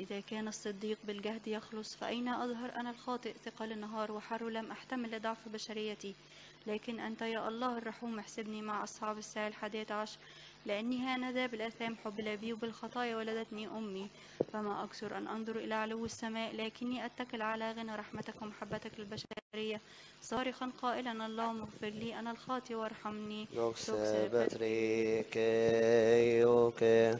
إذا كان الصديق بالجهد يخلص فأين أظهر أنا الخاطئ ثقل النهار وحر لم أحتمل لضعف بشريتي لكن أنت يا الله الرحوم احسبني مع أصحاب الساعة الحادية عشر لأني هانذا بالآثام حبل بي وبالخطايا ولدتني أمي فما أكثر أن أنظر إلى علو السماء لكني أتكل على غنى رحمتك ومحبتك للبشرية صارخا قائلا اللهم اغفر لي أنا الخاطئ وارحمني Doxe باتريكيوك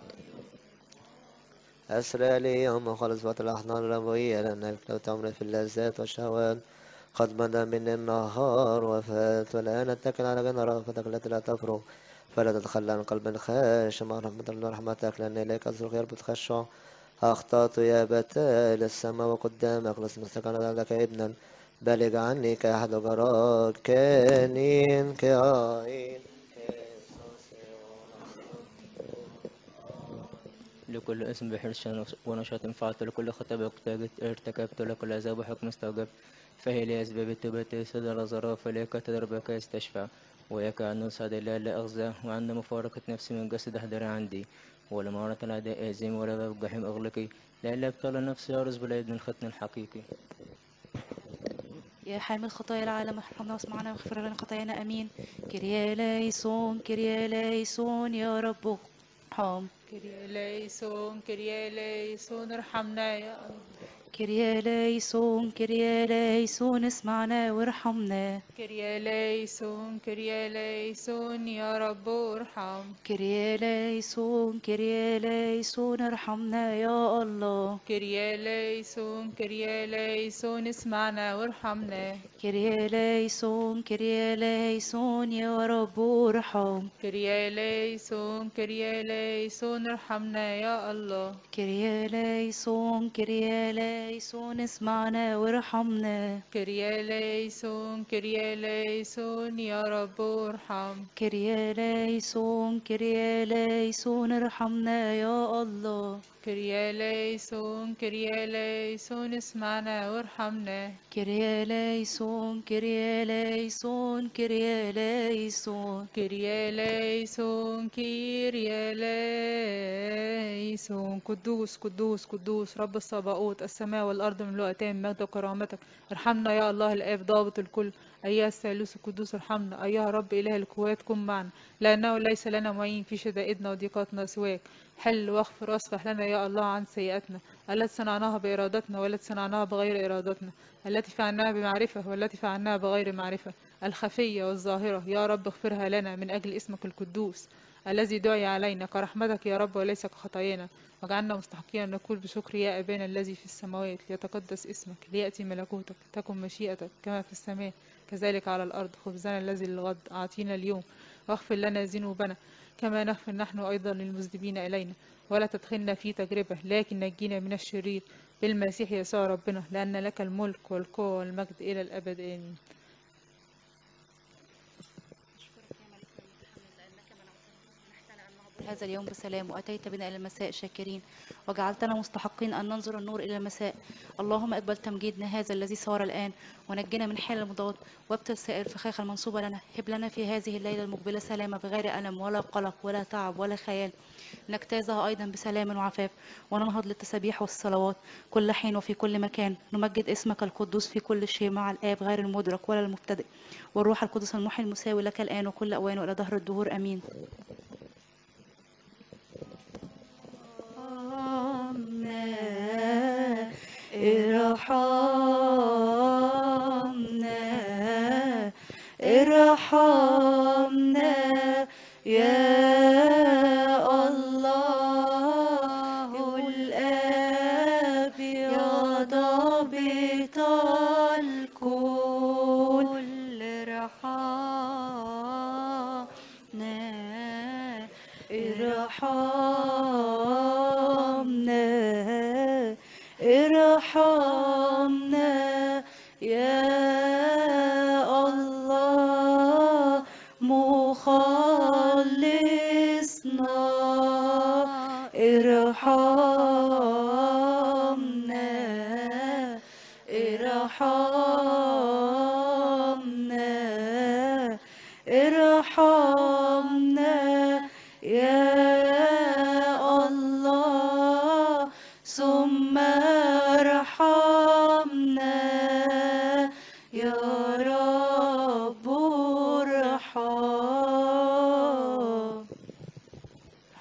أسرى لي يوم خلص وقت الأحضان الربوية لأنك لو تمر في اللذات والشهوات قد بدا مني النهار وفات والآن أتكل على غنى رأفتك التي لا تفرغ فلا تتخلى عن قلب خاشع مع رحمة الله رحمتك لأن إليك أصرخ يا رب تخشع أخطأت يا بتال السماء وقدامك لست مستكنا لك ابنا بلغ عني كأحد جراك كانين كائن لكل اسم بحرش ونشاط فعلت لكل خطأ ارتكبت لكل عذاب وحكم استوجبت فهي لي أسباب التوبة صدر ظراف فليك تدربك يستشفى وياك أن نسعد الله لا أغزى وعند مفارقة نفسي من جسد أحضر عندي ولمعرة الأعداء آزم ولا باب الجحيم أغلقي لئلا ابطل نفسي يرز بالعيد من الختن الحقيقي يا حامل خطايا العالم ارحمنا واسمعنا واغفر لنا خطايانا امين كريا ليسون كريا ليسون يا رب ارحم كريا ليسون كريا ليسون ارحمنا يا الله كريا ليسون كريا ليسون اسمعنا وارحمنا كريا ليسون كريا ليسون يا رب ارحم كريا ليسون كريا ليسون ارحمنا يا الله كريا ليسون كريا ليسون اسمعنا وارحمنا كريا ليسون كريا ليسون يا رب ارحم كريا ليسون كريا ليسون ارحمنا يا الله كريا ليسون كريا ليسون اسمعنا وارحمنا كريا ليسون كريا ليسون يا رب ارحم كريا ليسون كريا ليسون ارحمنا يا الله كريا ليسون كريا ليسون اسمعنا وارحمنا كريا ليسون كريا ليسون كريا ليسون كريا ليسون كريا ليسون قدوس قدوس قدوس رب الصباؤوت السماء والأرض مملوءتان مجد وكرامتك ارحمنا يا الله الآب ضابط الكل أيها الثالوث القدوس ارحمنا أيها رب إله القوات كن معنا لأنه ليس لنا معين في شدائدنا وضيقاتنا سواك حل واغفر واصفح لنا يا الله عن سيئاتنا التي صنعناها بإرادتنا والتي صنعناها بغير إرادتنا التي فعلناها بمعرفة والتي فعلناها بغير معرفة الخفية والظاهرة يا رب اغفرها لنا من أجل اسمك القدوس الذي دعي علينا كرحمتك يا رب وليس كخطايانا واجعلنا مستحقين أن نقول بشكر يا أبانا الذي في السماوات ليتقدس اسمك ليأتي ملكوتك تكن مشيئتك كما في السماء كذلك على الأرض خبزنا الذي للغد أعطينا اليوم واغفر لنا ذنوبنا كما نغفر نحن أيضا للمذنبين إلينا ولا تدخلنا في تجربة لكن نجينا من الشرير بالمسيح يسوع ربنا لأن لك الملك والقوة والمجد إلى الأبد آمين هذا اليوم بسلام وأتيت بنا إلى المساء شاكرين وجعلتنا مستحقين أن ننظر النور إلى المساء اللهم اقبل تمجيدنا هذا الذي صار الآن ونجنا من حال المضاد وابتل سائر الفخاخ المنصوبة لنا هب لنا في هذه الليلة المقبلة سلامة بغير ألم ولا قلق ولا تعب ولا خيال نجتازها أيضا بسلام وعفاف وننهض للتسابيح والصلوات كل حين وفي كل مكان نمجد اسمك القدوس في كل شيء مع الآب غير المدرك ولا المبتدئ والروح القدس المحيي المساوي لك الآن وكل أوان وإلى دهر الدهور أمين ارحمنا ارحمنا يا الله الآب يا ضابط الكل ارحمنا ارحمنا ارحمنا يا الله مخلصنا ارحمنا ارحمنا ارحمنا يا الله ثم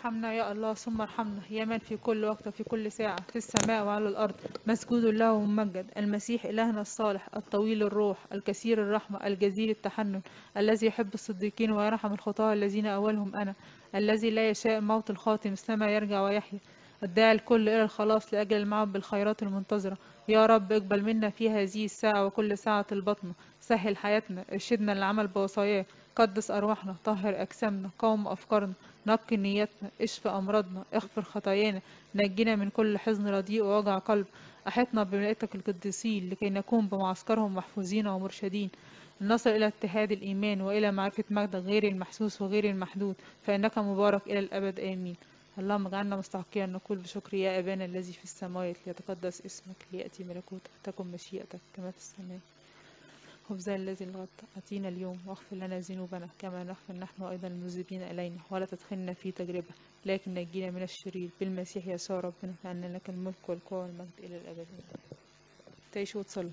ارحمنا يا الله ثم ارحمنا يا من في كل وقت وفي كل ساعة في السماء وعلى الأرض مسجود له وممجد المسيح إلهنا الصالح الطويل الروح الكثير الرحمة الجزيل التحنن الذي يحب الصديقين ويرحم الخطاة الذين أولهم أنا الذي لا يشاء موت الخاطئ مثلما يرجع ويحيا الداعي الكل إلى الخلاص لأجل المعب بالخيرات المنتظرة يا رب اقبل منا في هذه الساعة وكل ساعة البطنة سهل حياتنا ارشدنا للعمل بوصاياه قدس أرواحنا طهر أجسامنا قوم أفكارنا نقي نيتنا اشف أمراضنا اغفر خطايانا نجنا من كل حزن رديء ووجع قلب أحطنا بملائكتك القديسين لكي نكون بمعسكرهم محفوظين ومرشدين نصل إلى اتحاد الإيمان وإلى معرفة مجدك غير المحسوس وغير المحدود فإنك مبارك إلى الأبد آمين اللهم اجعلنا مستحقين أن نقول بشكر يا أبانا الذي في السماوات ليتقدس اسمك ليأتي ملكوتك تكن مشيئتك كما في السماء خبزنا الذي الغد أعطينا اليوم واغفر لنا ذنوبنا كما نغفر نحن أيضا المذنبين إلينا ولا تدخلنا في تجربة لكن نجينا من الشرير بالمسيح يسوع ربنا لأن لك الملك والقوة والمجد إلى الأبد تعيشوا وتصلوا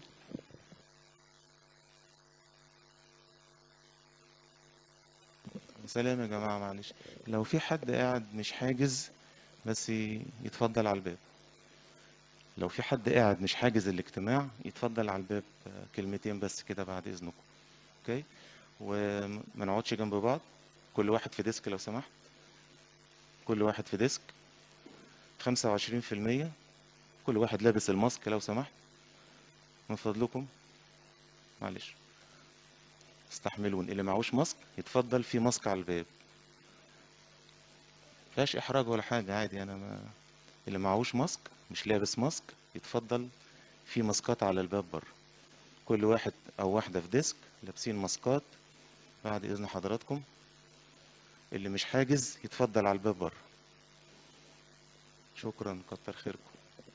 سلام يا جماعة معلش لو في حد قاعد مش حاجز بس ي- يتفضل على الباب لو في حد قاعد مش حاجز الاجتماع يتفضل على الباب آه، كلمتين بس كده بعد إذنكم اوكي وما نقعدش جنب بعض كل واحد في ديسك لو سمحت كل واحد في ديسك خمسة وعشرين في المية كل واحد لابس الماسك لو سمحت من فضلكم معلش استحملون اللي معهوش ماسك يتفضل في ماسك على الباب مفيهاش احراج ولا حاجه عادي انا ما اللي معهوش ماسك مش لابس ماسك يتفضل في ماسكات على الباب بره كل واحد او واحده في ديسك لابسين ماسكات بعد اذن حضراتكم اللي مش حاجز يتفضل على الباب بره شكرا كتر خيركم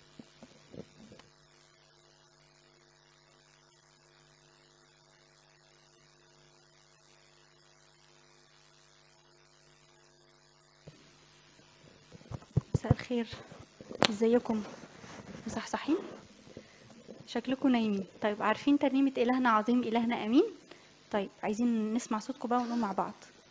مساء الخير ازيكم مصحصحين شكلكم نايمين طيب عارفين ترنيمة إلهنا عظيم إلهنا أمين طيب عايزين نسمع صوتكم بقى ونقوم مع بعض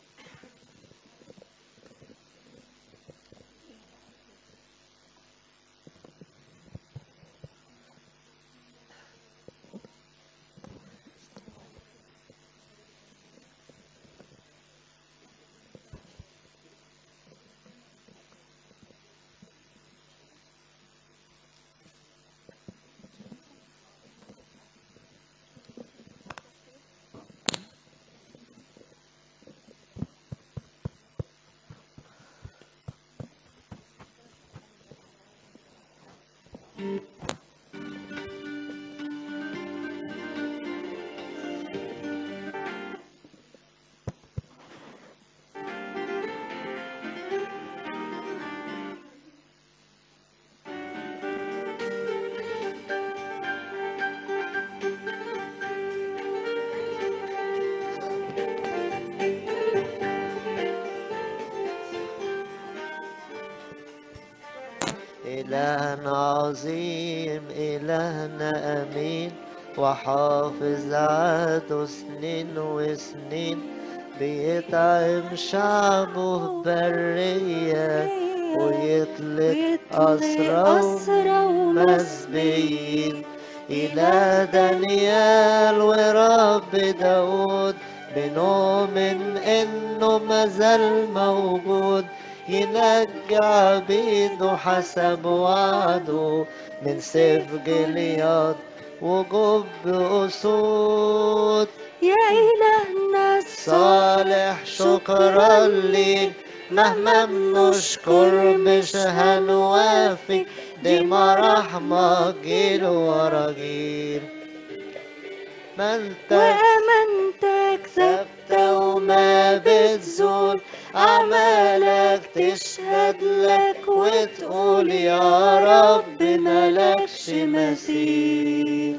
إلهنا عظيم إلهنا أمين وحافظ عهده سنين وسنين بيطعم شعبه برية ويطلق أسرى ومسبيين إلى دانيال ورب داود بنؤمن إنه مازال موجود ينجى عبيده حسب وعده من سيف جلياد وجب أسود يا إلهنا صالح شكرا ليك مهما بنشكر مش هنوافي دي رحمة جيل ورا جيل ما انت وأمانتك ثابتة وما بتزول أعمالك تشهد لك وتقول يا رب ملكش مثيل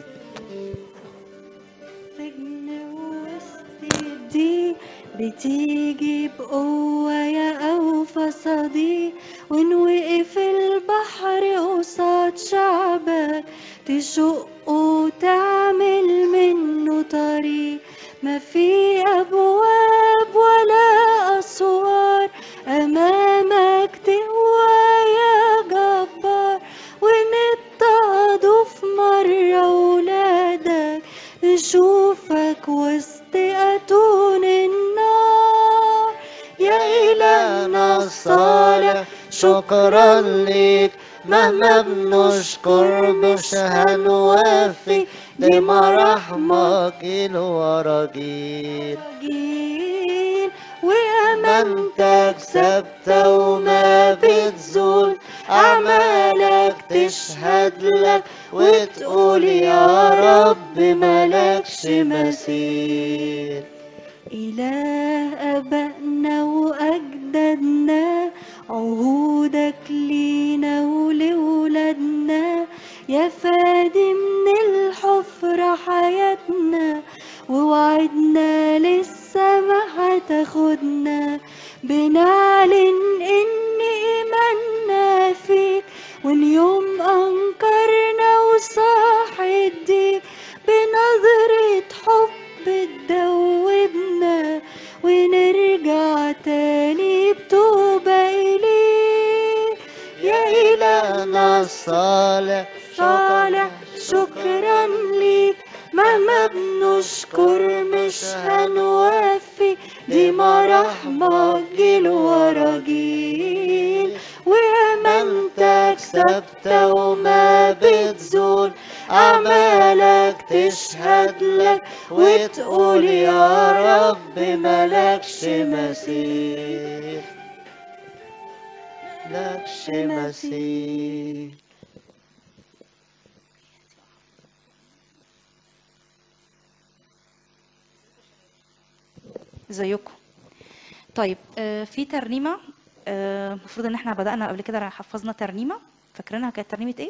سجن وسط الضيق بتيجي بقوة يا أوفى صديق وإن وقف البحر قصاد شعبك تشق وتعمل منه طريق ما في أبواب ولا أسوار أمامك شكرا ليك مهما بنشكر مش هنوفي دي مراحمك جيل ورا جيل جيل وأمانتك أمانتك ثابتة وما بتزول أعمالك تشهد لك وتقول يا رب ملكش مثيل إله أبائنا وأجدادنا عهودك لينا ولولادنا يا فادي من الحفرة حياتنا ووعدنا لسه ما هتاخدنا بنعلن إن إيماننا فيك وإن يوم أنكرنا وصاح الديك بنظرة حب تدوبنا ونرجع تاني بتوبة إليك يا إلهنا الصالح صالح شكرا ليك مهما بنشكر مش هنوفي دي مراحمك جيل ورا جيل وأمانتك ثابتة وما بتزول أعمالك تشهد لك وتقول يا رب ملكش مثيل ملكش مثيل ازيكم طيب آه، في ترنيمه آه، المفروض ان احنا بدانا قبل كده حفظنا ترنيمه فاكرينها كانت ترنيمه ايه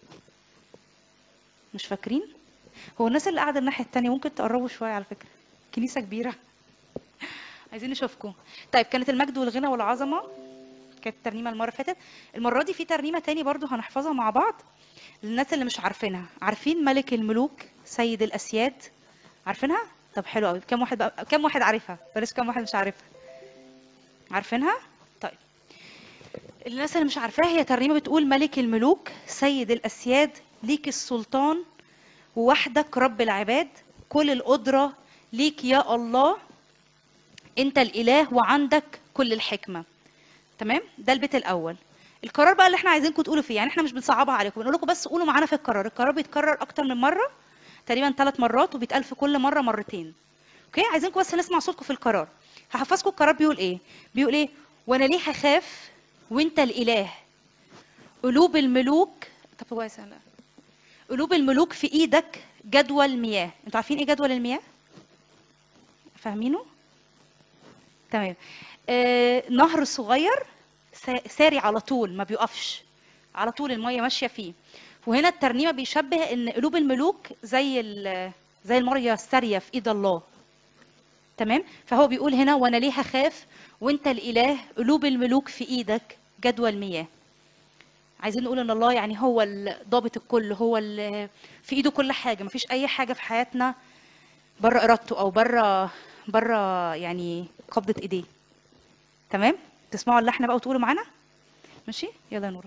مش فاكرين هو الناس اللي قاعده الناحيه التانية ممكن تقربوا شويه على فكره كنيسه كبيره عايزين نشوفكم طيب كانت المجد والغنى والعظمه كانت ترنيمه المره اللي فاتت المره دي في ترنيمه تاني برضو هنحفظها مع بعض للناس اللي مش عارفينها عارفين ملك الملوك سيد الاسياد عارفينها طب حلو قوي كم واحد بقى... كم واحد عارفها بلاش كم واحد مش عارفها عارفينها طيب الناس اللي مش عارفاها هي ترنيمه بتقول ملك الملوك سيد الاسياد ليك السلطان ووحدك رب العباد كل القدره ليك يا الله انت الاله وعندك كل الحكمه تمام ده البيت الاول القرار بقى اللي احنا عايزينكم تقولوا فيه يعني احنا مش بنصعبها عليكم بنقول لكم بس قولوا معانا في القرار القرار بيتكرر اكتر من مره تقريبا ثلاث مرات وبيتقال في كل مره مرتين اوكي عايزينكم بس نسمع صوتكم في القرار هحفظكم القرار بيقول ايه بيقول ايه وانا ليه هخاف وانت الاله قلوب الملوك طب كويس لا قلوب الملوك في ايدك جدول مياه انتوا عارفين ايه جدول المياه فاهمينه تمام آه نهر صغير سا- ساري على طول ما بيقفش على طول الميه ماشيه فيه وهنا الترنيمه بيشبه ان قلوب الملوك زي ال- زي الميه الساريه في ايد الله تمام فهو بيقول هنا وانا ليه هخاف وانت الاله قلوب الملوك في ايدك جدول مياه عايزين نقول ان الله يعني هو ال- ضابط الكل هو ال- في ايده كل حاجه مفيش اي حاجه في حياتنا بره ارادته او بره بره يعني قبضه ايديه تمام تسمعوا اللحن بقى وتقولوا معانا ماشي يلا يا نور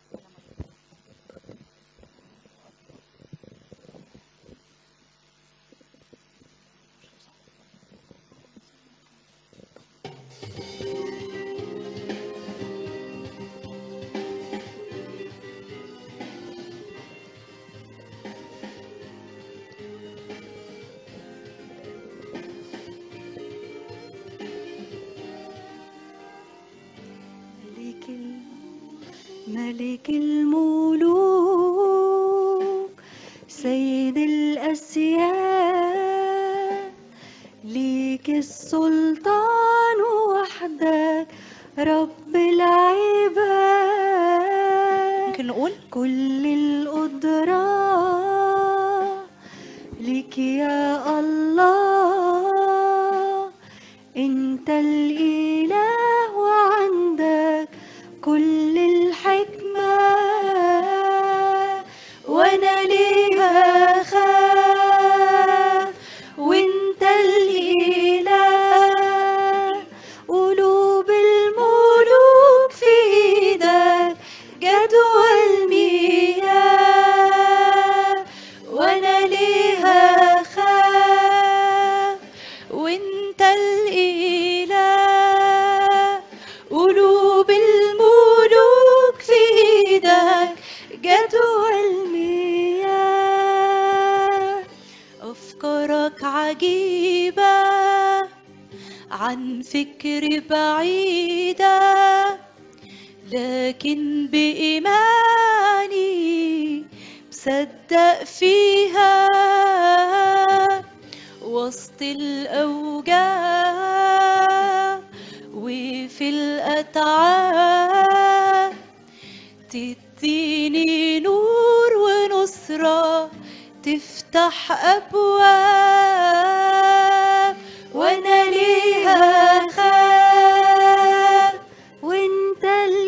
ملك ال- ملك الملوك سيد الأسياد ليك السلطان وحدك رب العباد ممكن نقول كل القدرة ليك يا الله انت الاله وعندك كل الحكمة وانا ليه اخاف وانت الاله قلوب الملوك في ايدك جدول مياه وانا ليه اخاف وانت الاله قلوب الملوك جدوى المياه أفكارك عجيبة عن فكر بعيدة لكن بإيماني مصدق فيها وسط الأوجاع وفي الأتعاب تديني نور ونصرة تفتح أبواب وأنا ليها خاب وانت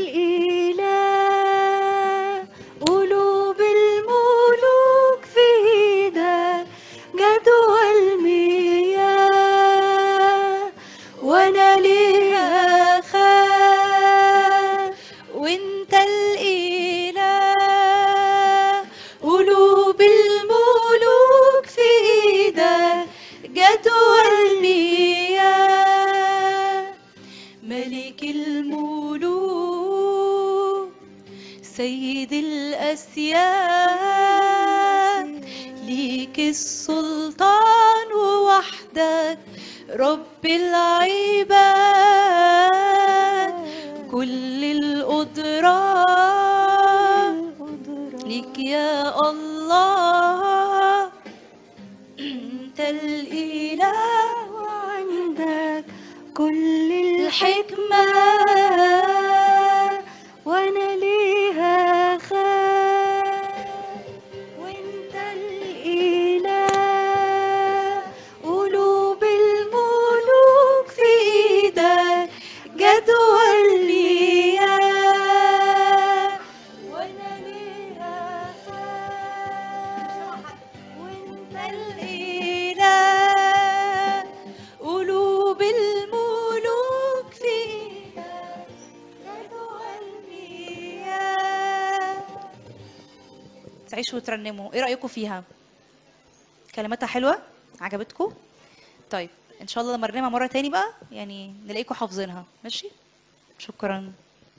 الإله قلوب الملوك في ايدك جدوى المياه وانا ليها خاف وانت الاله قلوب الملوك في ايدك جدوى المياه ملك الملوك سيد الأسياد ليك السلطان ووحدك رب العباد كل القدرة ليك يا الله انت الاله وعندك كل الحكمه وانا ليها خاف وانت الاله قلوب الملوك في ايدك جدوى المياه وانا ليها خاف وانت الاله قلوب الملوك في ايدك جدوى المياه تعيشوا وترنموا ايه رأيكم فيها كلماتها حلوة عجبتكم طيب ان شاء الله لما نرنمها مرة تاني بقى يعني نلاقيكم حافظينها ماشي شكرا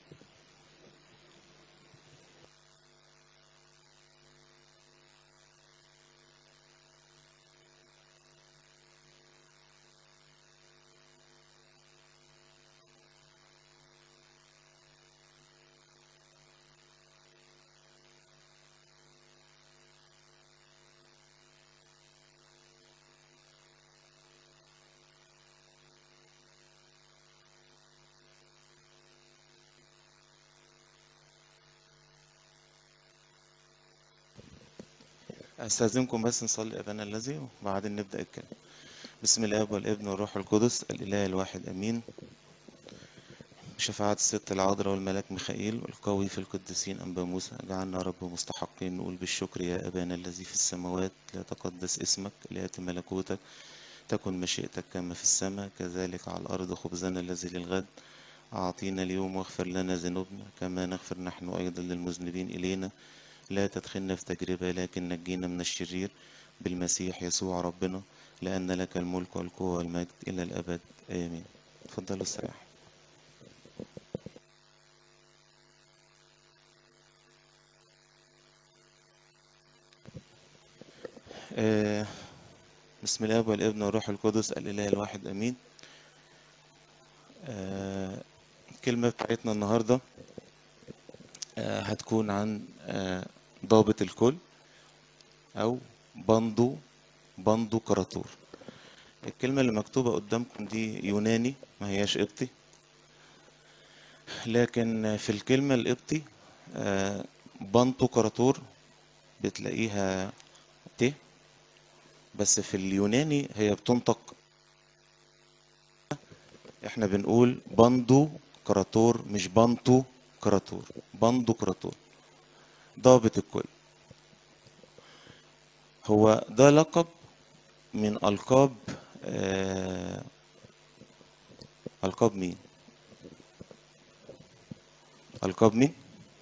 استاذنكم بس نصلي ابانا الذي وبعدين نبدا الكلام بسم الاب والابن والروح القدس الاله الواحد امين بشفاعة الست العذراء والملاك ميخائيل والقوي في القديسين أنبا موسى اجعلنا يا رب مستحقين نقول بالشكر يا أبانا الذي في السماوات ليتقدس اسمك ليأتي ملكوتك تكن مشيئتك كما في السماء كذلك على الأرض خبزنا الذي للغد أعطينا اليوم واغفر لنا ذنوبنا كما نغفر نحن أيضا للمذنبين إلينا لا تدخلنا في تجربة لكن نجينا من الشرير بالمسيح يسوع ربنا لأن لك الملك والقوة والمجد إلى الأبد آمين تفضلوا استريحوا آه، بسم الله والابن والروح القدس الإله الواحد أمين آه، الكلمة بتاعتنا النهاردة آه، هتكون عن آه، ضابط الكل أو بندو بندو كراتور الكلمة اللي مكتوبة قدامكم دي يوناني ما هياش قبطي لكن في الكلمة القبطي آه، بنتو كراتور بتلاقيها ت بس في اليوناني هي بتنطق احنا بنقول بندو كراتور مش بنتو كراتور بندو كراتور ضابط الكل هو ده لقب من ألقاب آه، ألقاب مين؟ ألقاب مين؟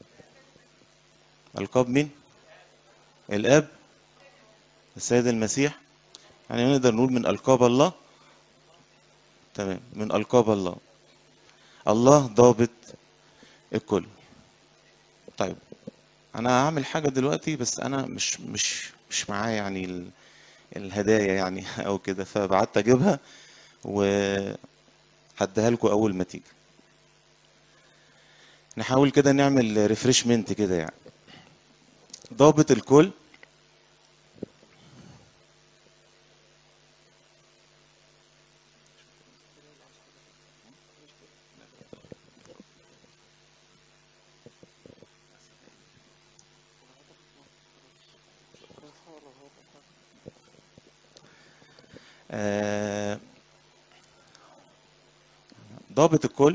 ألقاب مين؟ الآب السيد المسيح يعني نقدر نقول من ألقاب الله تمام من ألقاب الله الله ضابط الكل طيب انا هعمل حاجه دلوقتي بس انا مش مش مش معايا يعني ال- الهدايا يعني او كده فبعت اجيبها وهديها لكم اول ما تيجي نحاول كده نعمل ريفرشمنت كده يعني ضابط الكل آه، ضابط الكل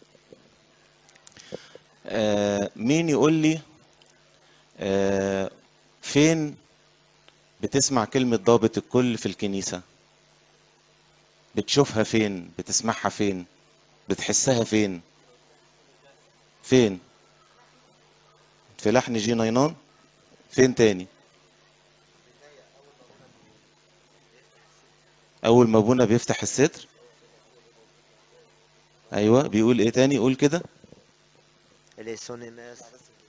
آه، مين يقول لي آه، فين بتسمع كلمة ضابط الكل في الكنيسة بتشوفها فين بتسمعها فين بتحسها فين فين في لحن جي نينان فين تاني اول ما ابونا بيفتح الستر ايوه بيقول ايه تاني قول كده اليسونيماس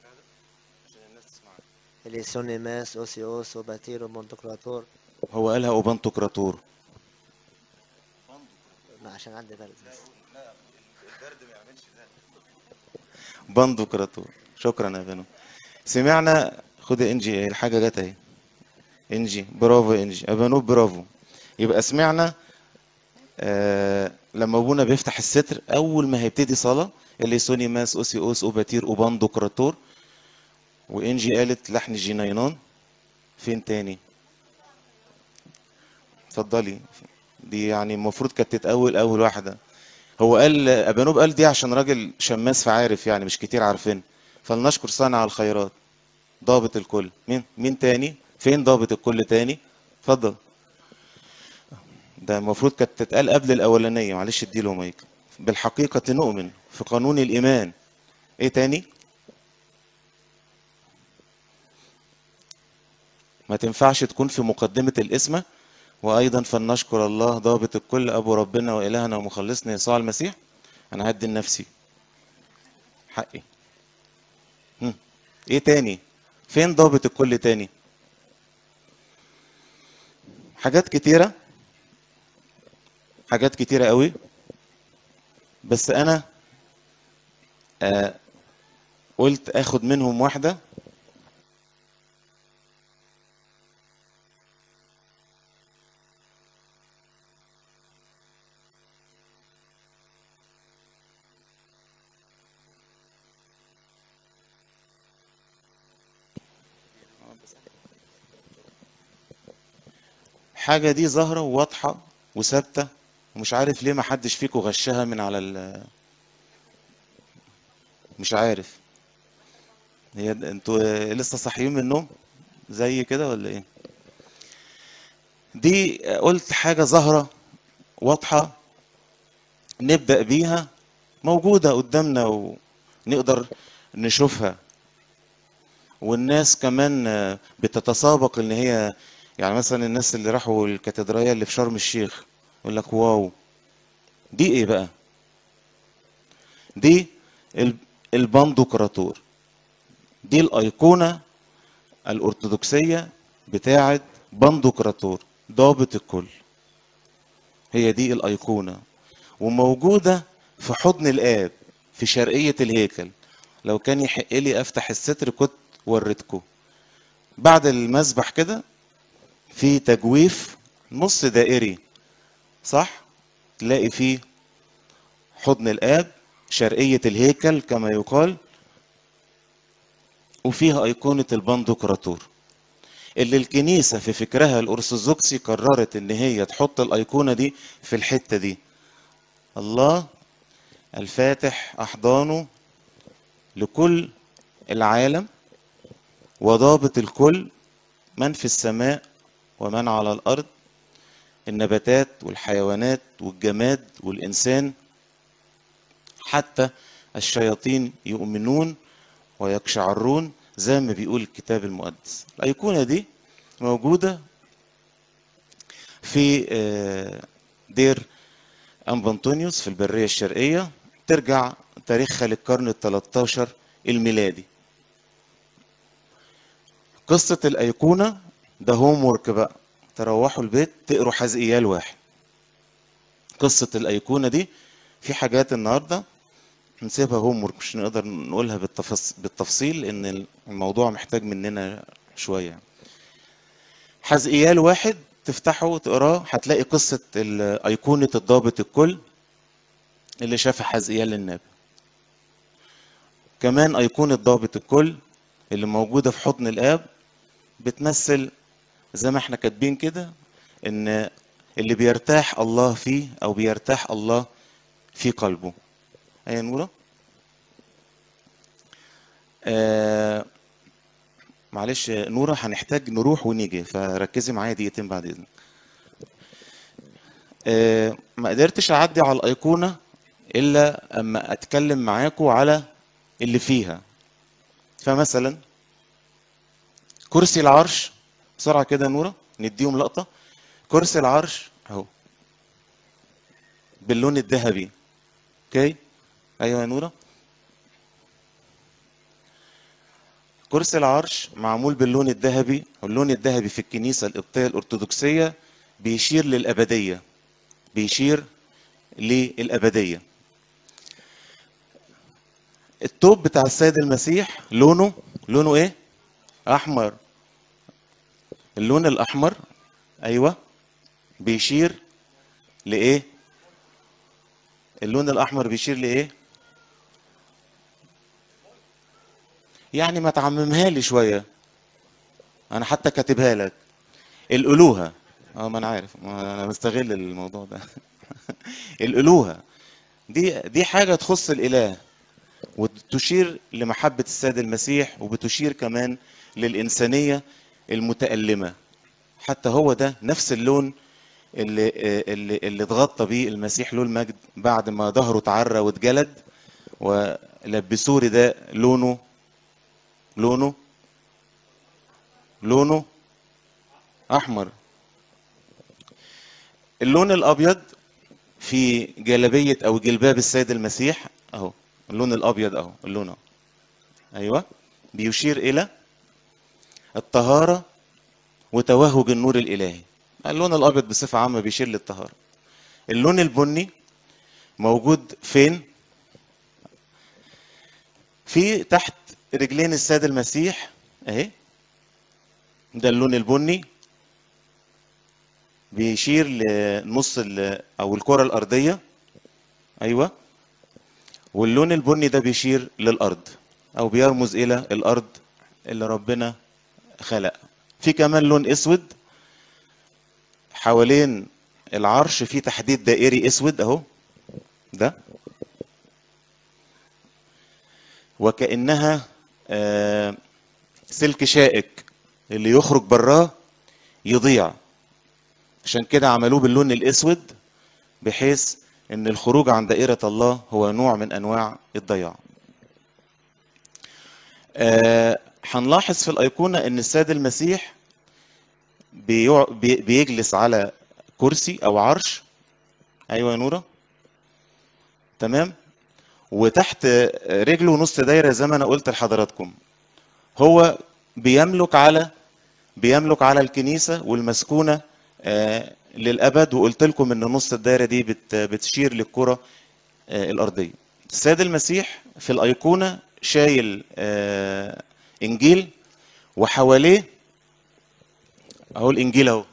اليسونيماس اوسيوس وباتير ومونتوكراتور هو قالها اوبانتوكراتور ما عشان عندي برد بس باندوكراتور شكرا يا بنو سمعنا خد انجي الحاجه جت اهي انجي برافو انجي ابانوب برافو يبقى سمعنا آه لما ابونا بيفتح الستر اول ما هيبتدي صلاه اللي سوني ماس اوسي اوس اوباتير اوباندوكراتور وانجي قالت لحن جينينان فين تاني اتفضلي دي يعني المفروض كانت تتأول اول واحده هو قال ابانوب قال دي عشان راجل شماس فعارف يعني مش كتير عارفين فلنشكر صانع الخيرات ضابط الكل مين مين تاني فين ضابط الكل تاني اتفضل ده المفروض كانت تتقال قبل الاولانيه معلش اديله مايك بالحقيقه نؤمن في قانون الايمان ايه تاني ما تنفعش تكون في مقدمه الاسم وايضا فلنشكر الله ضابط الكل ابو ربنا والهنا ومخلصنا يسوع المسيح انا هدي لنفسي حقي هم. ايه تاني فين ضابط الكل تاني حاجات كتيره حاجات كتيره قوي بس انا آه قلت اخد منهم واحده حاجة دي ظاهرة وواضحة وثابتة ومش عارف ليه ما حدش فيكم غشها من على ال مش عارف هي انتوا لسه صاحيين من النوم زي كده ولا ايه دي قلت حاجة ظاهرة واضحة نبدأ بيها موجودة قدامنا ونقدر نشوفها والناس كمان بتتسابق ان هي يعني مثلا الناس اللي راحوا الكاتدرائية اللي في شرم الشيخ يقول لك واو دي ايه بقى دي ال- البندقراطور دي الايقونة الارثوذكسية بتاعة بندقراطور ضابط الكل هي دي الايقونة وموجودة في حضن الاب في شرقية الهيكل لو كان يحق لي افتح الستر كنت وريتكم بعد المسبح كده في تجويف نص دائري صح تلاقي فيه حضن الاب شرقية الهيكل كما يقال وفيها أيقونة البندقراطور اللي الكنيسة في فكرها الأرثوذكسي قررت إن هي تحط الأيقونة دي في الحتة دي الله الفاتح أحضانه لكل العالم وضابط الكل من في السماء ومن على الأرض النباتات والحيوانات والجماد والإنسان حتى الشياطين يؤمنون ويقشعرون زي ما بيقول الكتاب المقدس الأيقونة دي موجودة في آه، دير أنبنطونيوس في البرية الشرقية ترجع تاريخها للقرن ال 13 الميلادي قصة الأيقونة ده هوم ورك بقى تروحوا البيت تقروا حزقيال واحد قصة الأيقونة دي في حاجات النهاردة نسيبها هوم ورك مش نقدر نقولها بالتفص... بالتفصيل لأن الموضوع محتاج مننا شوية حزقيال واحد تفتحه وتقراه هتلاقي قصة ال- أيقونة الضابط الكل اللي شافها حزقيال النبي كمان أيقونة ضابط الكل اللي موجودة في حضن الآب بتمثل زي ما احنا كاتبين كده ان اللي بيرتاح الله فيه او بيرتاح الله في قلبه ايه نورة آه معلش نورة هنحتاج نروح ونيجي فركزي معايا دقيقتين بعد اذنك آه ما قدرتش اعدي على الايقونة الا اما اتكلم معاكم على اللي فيها فمثلا كرسي العرش بسرعة كده يا نورة نديهم لقطة كرسي العرش اهو باللون الذهبي اوكي ايوه يا نورة كرسي العرش معمول باللون الذهبي واللون الذهبي في الكنيسة القبطية الأرثوذكسية بيشير للأبدية بيشير للأبدية التوب بتاع السيد المسيح لونه لونه ايه احمر اللون الاحمر ايوه بيشير لايه اللون الاحمر بيشير لايه يعني ما تعممها لي شويه انا حتى كاتبها لك الالوهه اه ما انا عارف ما انا مستغل الموضوع ده الالوهه دي دي حاجه تخص الاله وتشير لمحبة السيد المسيح وبتشير كمان للإنسانية المتألمة حتى هو ده نفس اللون اللي اللي اللي اتغطى بيه المسيح له المجد بعد ما ظهره اتعرى واتجلد ولبسوه رداء لونه لونه لونه احمر اللون الابيض في جلبيه او جلباب السيد المسيح اهو اللون الابيض اهو اللون اهو ايوه بيشير الى الطهاره وتوهج النور الالهي اللون الابيض بصفه عامه بيشير للطهاره اللون البني موجود فين في تحت رجلين السيد المسيح اهي ده اللون البني بيشير لنص ال- او الكره الارضيه ايوه واللون البني ده بيشير للارض او بيرمز الى الارض اللي ربنا خلق في كمان لون اسود حوالين العرش في تحديد دائري اسود اهو ده وكانها آه، سلك شائك اللي يخرج براه يضيع عشان كده عملوه باللون الاسود بحيث ان الخروج عن دائرة الله هو نوع من انواع الضياع آه، هنلاحظ في الايقونة ان السيد المسيح بيع- بي- بيجلس على كرسي او عرش ايوه يا نورة تمام وتحت رجله نص دايرة زي ما انا قلت لحضراتكم هو بيملك على بيملك على الكنيسة والمسكونة آه، للأبد وقلت لكم إن نص الدايرة دي بت- بتشير للكرة آه، الأرضية. السيد المسيح في الأيقونة شايل آه، إنجيل وحواليه أهو الإنجيل أهو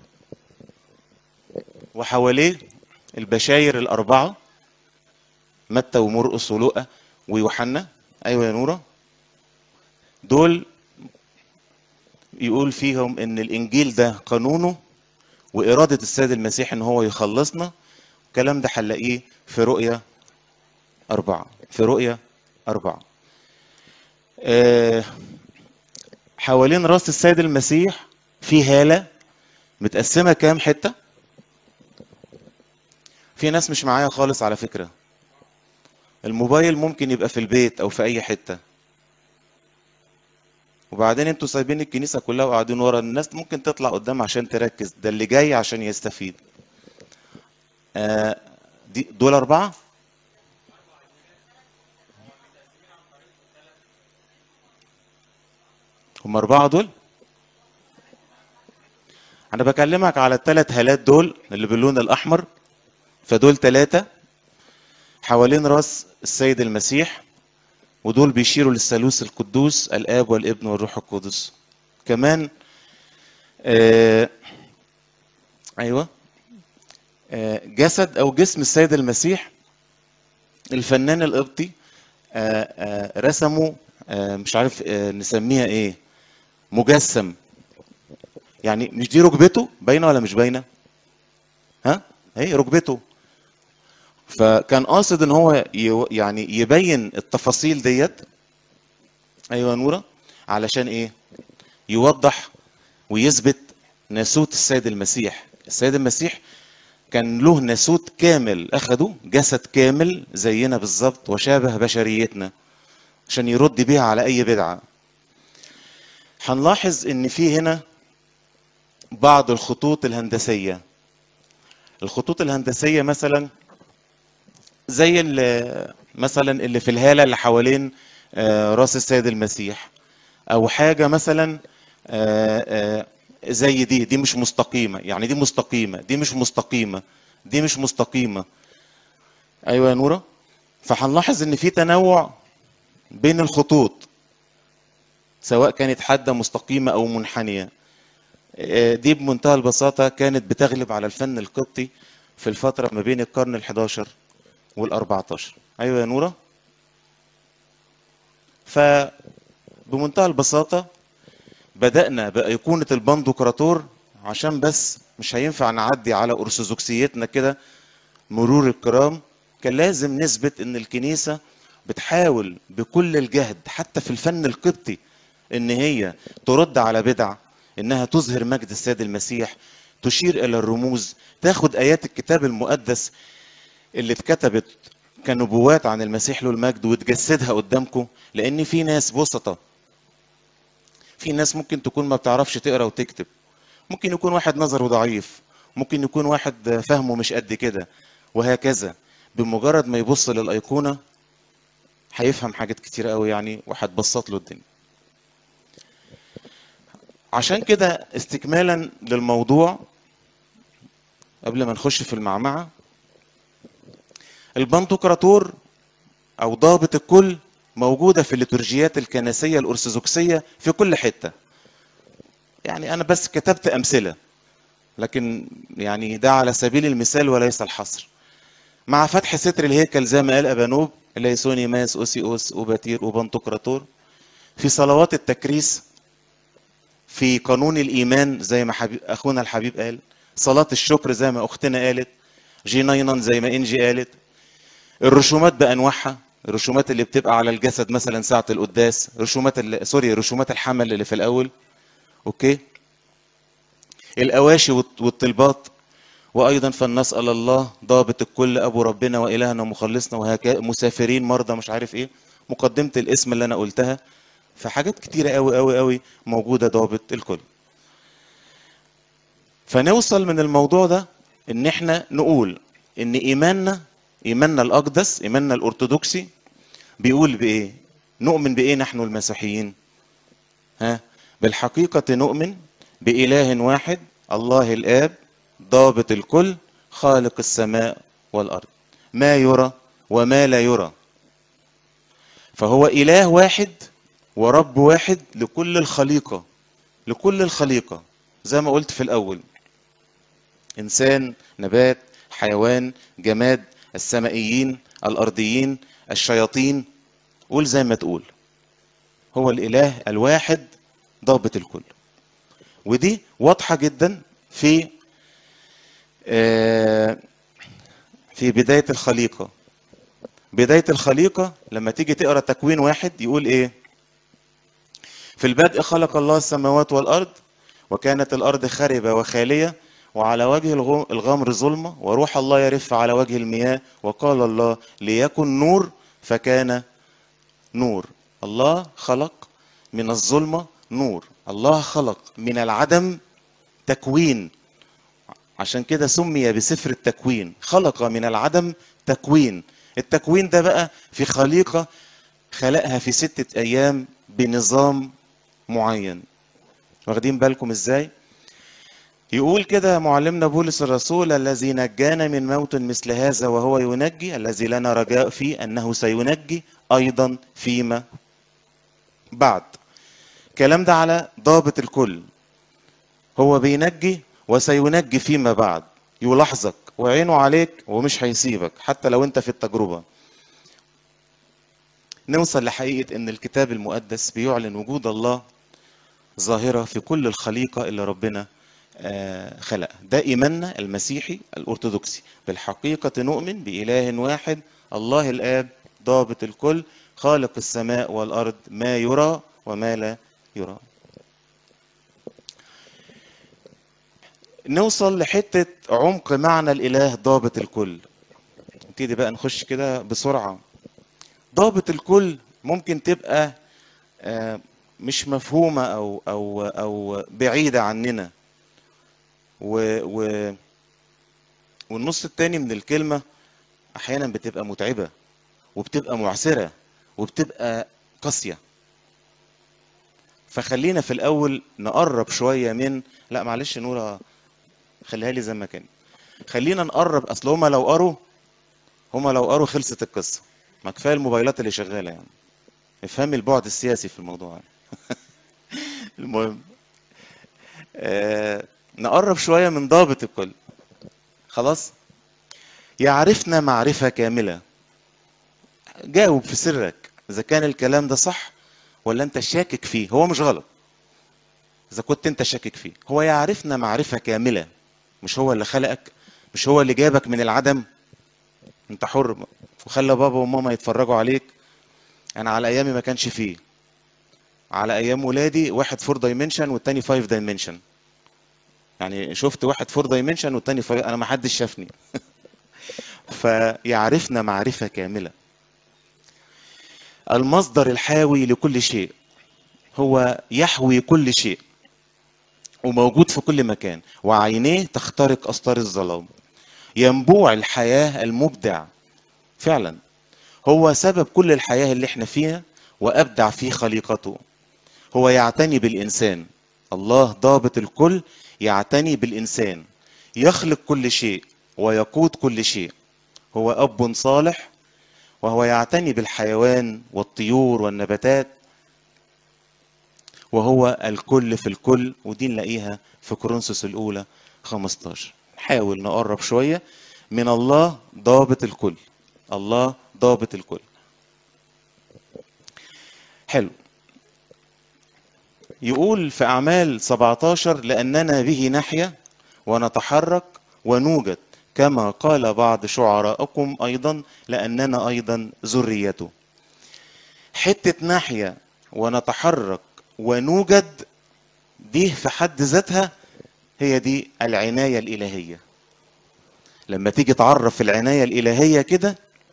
وحواليه البشاير الأربعة متى ومرقس ولوقا ويوحنا أيوة يا نورة دول يقول فيهم ان الانجيل ده قانونه واراده السيد المسيح ان هو يخلصنا الكلام ده هنلاقيه في رؤيا أربعة في رؤيا أربعة آه، حوالين راس السيد المسيح في هالة متقسمة كام حتة في ناس مش معايا خالص على فكرة الموبايل ممكن يبقى في البيت أو في أي حتة وبعدين انتوا سايبين الكنيسة كلها وقاعدين ورا الناس ممكن تطلع قدام عشان تركز ده اللي جاي عشان يستفيد آه دي دول أربعة هم أربعة دول انا بكلمك على الثلاث هالات دول اللي باللون الاحمر فدول ثلاثة حوالين راس السيد المسيح ودول بيشيروا للثالوث القدوس الاب والابن والروح القدس كمان آه ايوه آه جسد او جسم السيد المسيح الفنان القبطي آه آه رسمه آه مش عارف آه نسميها ايه مجسم يعني مش دي ركبته باينه ولا مش باينه ها هي ركبته فكان قاصد ان هو يو- يعني يبين التفاصيل ديت ايوه يا نوره علشان ايه يوضح ويثبت ناسوت السيد المسيح السيد المسيح كان له ناسوت كامل اخده جسد كامل زينا بالظبط وشابه بشريتنا عشان يرد بيها على اي بدعه هنلاحظ ان في هنا بعض الخطوط الهندسيه الخطوط الهندسيه مثلا زي ال- مثلا اللي في الهاله اللي حوالين آه، راس السيد المسيح او حاجه مثلا آه، آه، زي دي دي مش مستقيمه يعني دي مستقيمه دي مش مستقيمه دي مش مستقيمه ايوه يا نوره فهنلاحظ ان في تنوع بين الخطوط سواء كانت حاده مستقيمه او منحنيه آه، دي بمنتهى البساطه كانت بتغلب على الفن القبطي في الفتره ما بين القرن ال11 وال14 ايوه يا نوره فبمنتهى البساطه بدأنا بأيقونة البندقراطور عشان بس مش هينفع نعدي على أرثوذكسيتنا كده مرور الكرام كان لازم نثبت إن الكنيسة بتحاول بكل الجهد حتى في الفن القبطي إن هي ترد على بدع إنها تظهر مجد السيد المسيح تشير إلى الرموز تاخد آيات الكتاب المقدس اللي اتكتبت كنبوات عن المسيح له المجد وتجسدها قدامكم لأن في ناس بسطة في ناس ممكن تكون ما بتعرفش تقرا وتكتب ممكن يكون واحد نظره ضعيف ممكن يكون واحد فهمه مش قد كده وهكذا بمجرد ما يبص للايقونه هيفهم حاجات كتير قوي يعني وهتبسط له الدنيا عشان كده استكمالا للموضوع قبل ما نخش في المعمعة البنتوكراتور أو ضابط الكل موجودة في الليتورجيات الكنسية الأرثوذكسية في كل حتة يعني أنا بس كتبت أمثلة لكن يعني ده على سبيل المثال وليس الحصر مع فتح ستر الهيكل زي ما قال أبانوب ليسوني ماس أوسيوس أوباتير وبنتوكراتور في صلوات التكريس في قانون الإيمان زي ما حبيب أخونا الحبيب قال صلاة الشكر زي ما أختنا قالت جينينا زي ما إنجي قالت الرسومات بأنواعها الرسومات اللي بتبقى على الجسد مثلا ساعة القداس رسومات ال... سوري رسومات الحمل اللي في الأول أوكي الأواشي والط- والطلبات وأيضا فلنسأل الله ضابط الكل أبو ربنا وإلهنا ومخلصنا وهكذا مسافرين مرضى مش عارف إيه مقدمة الاسم اللي أنا قلتها فحاجات كتيرة قوي قوي قوي موجودة ضابط الكل فنوصل من الموضوع ده ان احنا نقول ان ايماننا ايماننا الاقدس ايماننا الارثوذكسي بيقول بايه نؤمن بايه نحن المسيحيين ها بالحقيقة نؤمن بإله واحد الله الآب ضابط الكل خالق السماء والأرض ما يرى وما لا يرى فهو إله واحد ورب واحد لكل الخليقة لكل الخليقة زي ما قلت في الأول إنسان نبات حيوان جماد السمائيين الأرضيين الشياطين قول زي ما تقول هو الإله الواحد ضابط الكل ودي واضحة جدا في آه، في بداية الخليقة بداية الخليقة لما تيجي تقرأ تكوين واحد يقول إيه في البدء خلق الله السماوات والأرض وكانت الأرض خربة وخالية وعلى وجه الغم- الغمر ظلمة وروح الله يرف على وجه المياه وقال الله ليكن نور فكان نور الله خلق من الظلمة نور الله خلق من العدم تكوين عشان كده سمي بسفر التكوين خلق من العدم تكوين التكوين ده بقى في خليقة خلقها في ستة أيام بنظام معين واخدين بالكم ازاي يقول كده معلمنا بولس الرسول الذي نجانا من موت مثل هذا وهو ينجي الذي لنا رجاء فيه أنه سينجي أيضا فيما بعد الكلام ده على ضابط الكل هو بينجي وسينجي فيما بعد يلاحظك وعينه عليك ومش هيسيبك حتى لو انت في التجربة نوصل لحقيقة ان الكتاب المقدس بيعلن وجود الله ظاهرة في كل الخليقة اللي ربنا آه، خلقها ده إيماننا المسيحي الأرثوذكسي بالحقيقة نؤمن بإله واحد الله الآب ضابط الكل خالق السماء والأرض ما يرى وما لا يرى نوصل لحتة عمق معنى الإله ضابط الكل نبتدي بقى نخش كده بسرعة ضابط الكل ممكن تبقى آه، مش مفهومة أو أو أو بعيدة عننا و و والنص التاني من الكلمة أحيانا بتبقى متعبة وبتبقى معسرة وبتبقى قاسية فخلينا في الأول نقرب شوية من لا معلش نورة خليها لي زي ما كان خلينا نقرب أصل هما لو قروا هما لو قروا خلصت القصة ما كفاية الموبايلات اللي شغالة يعني افهمي البعد السياسي في الموضوع يعني. المهم آه نقرب شوية من ضابط الكل خلاص يعرفنا معرفة كاملة جاوب في سرك إذا كان الكلام ده صح ولا أنت شاكك فيه هو مش غلط إذا كنت أنت شاكك فيه هو يعرفنا معرفة كاملة مش هو اللي خلقك مش هو اللي جابك من العدم أنت حر وخلى بابا وماما يتفرجوا عليك أنا على أيامي ما كانش فيه على أيام ولادي واحد فور دايمنشن والتاني فايف دايمنشن يعني شفت واحد فور دايمنشن والتاني فايف أنا ما حدش شافني فيعرفنا معرفة كاملة المصدر الحاوي لكل شيء هو يحوي كل شيء وموجود في كل مكان وعينيه تخترق أسطار الظلام ينبوع الحياة المبدع فعلا هو سبب كل الحياة اللي احنا فيها وأبدع في خليقته هو يعتني بالإنسان الله ضابط الكل يعتني بالإنسان يخلق كل شيء ويقود كل شيء هو أب صالح وهو يعتني بالحيوان والطيور والنباتات وهو الكل في الكل ودي نلاقيها في كورنثوس الأولى 15 نحاول نقرب شوية من الله ضابط الكل الله ضابط الكل حلو يقول في أعمال 17 لأننا به نحيا ونتحرك ونوجد كما قال بعض شعراءكم أيضا لأننا أيضا ذريته حتة نحيا ونتحرك ونوجد دي في حد ذاتها هي دي العناية الإلهية لما تيجي تعرف العناية الإلهية كده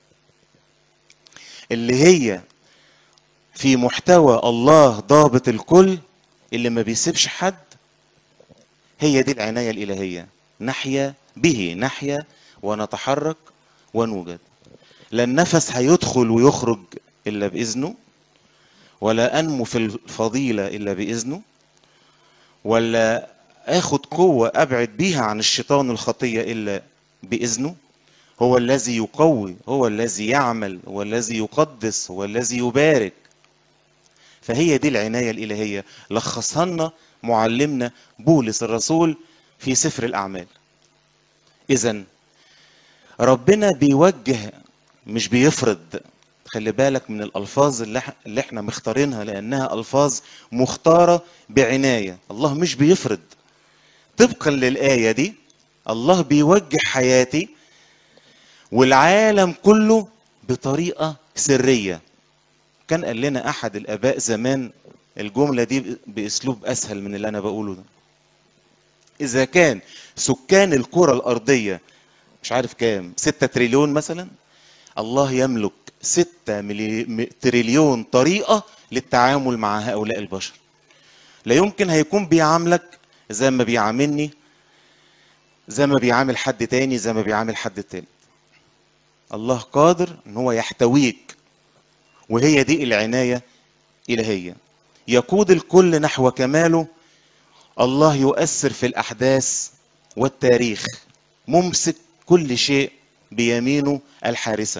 اللي هي في محتوى الله ضابط الكل اللي ما بيسيبش حد هي دي العناية الإلهية نحيا به نحيا ونتحرك ونوجد لا النفس هيدخل ويخرج إلا بإذنه ولا أنمو في الفضيلة إلا بإذنه ولا آخد قوة أبعد بيها عن الشيطان الخطية إلا بإذنه هو الذي يقوي هو الذي يعمل هو الذي يقدس هو الذي يبارك فهي دي العناية الإلهية لخصها لنا معلمنا بولس الرسول في سفر الأعمال إذا ربنا بيوجه مش بيفرض خلي بالك من الألفاظ اللي اللي احنا مختارينها لأنها ألفاظ مختارة بعناية الله مش بيفرض طبقا للآية دي الله بيوجه حياتي والعالم كله بطريقة سرية كان قال لنا أحد الآباء زمان الجملة دي بأسلوب أسهل من اللي أنا بقوله ده إذا كان سكان الكرة الأرضية مش عارف كام ستة تريليون مثلا الله يملك ستة ملي... تريليون طريقة للتعامل مع هؤلاء البشر لا يمكن هيكون بيعاملك زي ما بيعاملني زي ما بيعامل حد تاني زي ما بيعامل حد تاني الله قادر ان هو يحتويك وهي دي العناية إلهية يقود الكل نحو كماله الله يؤثر في الأحداث والتاريخ ممسك كل شيء بيمينه الحارسة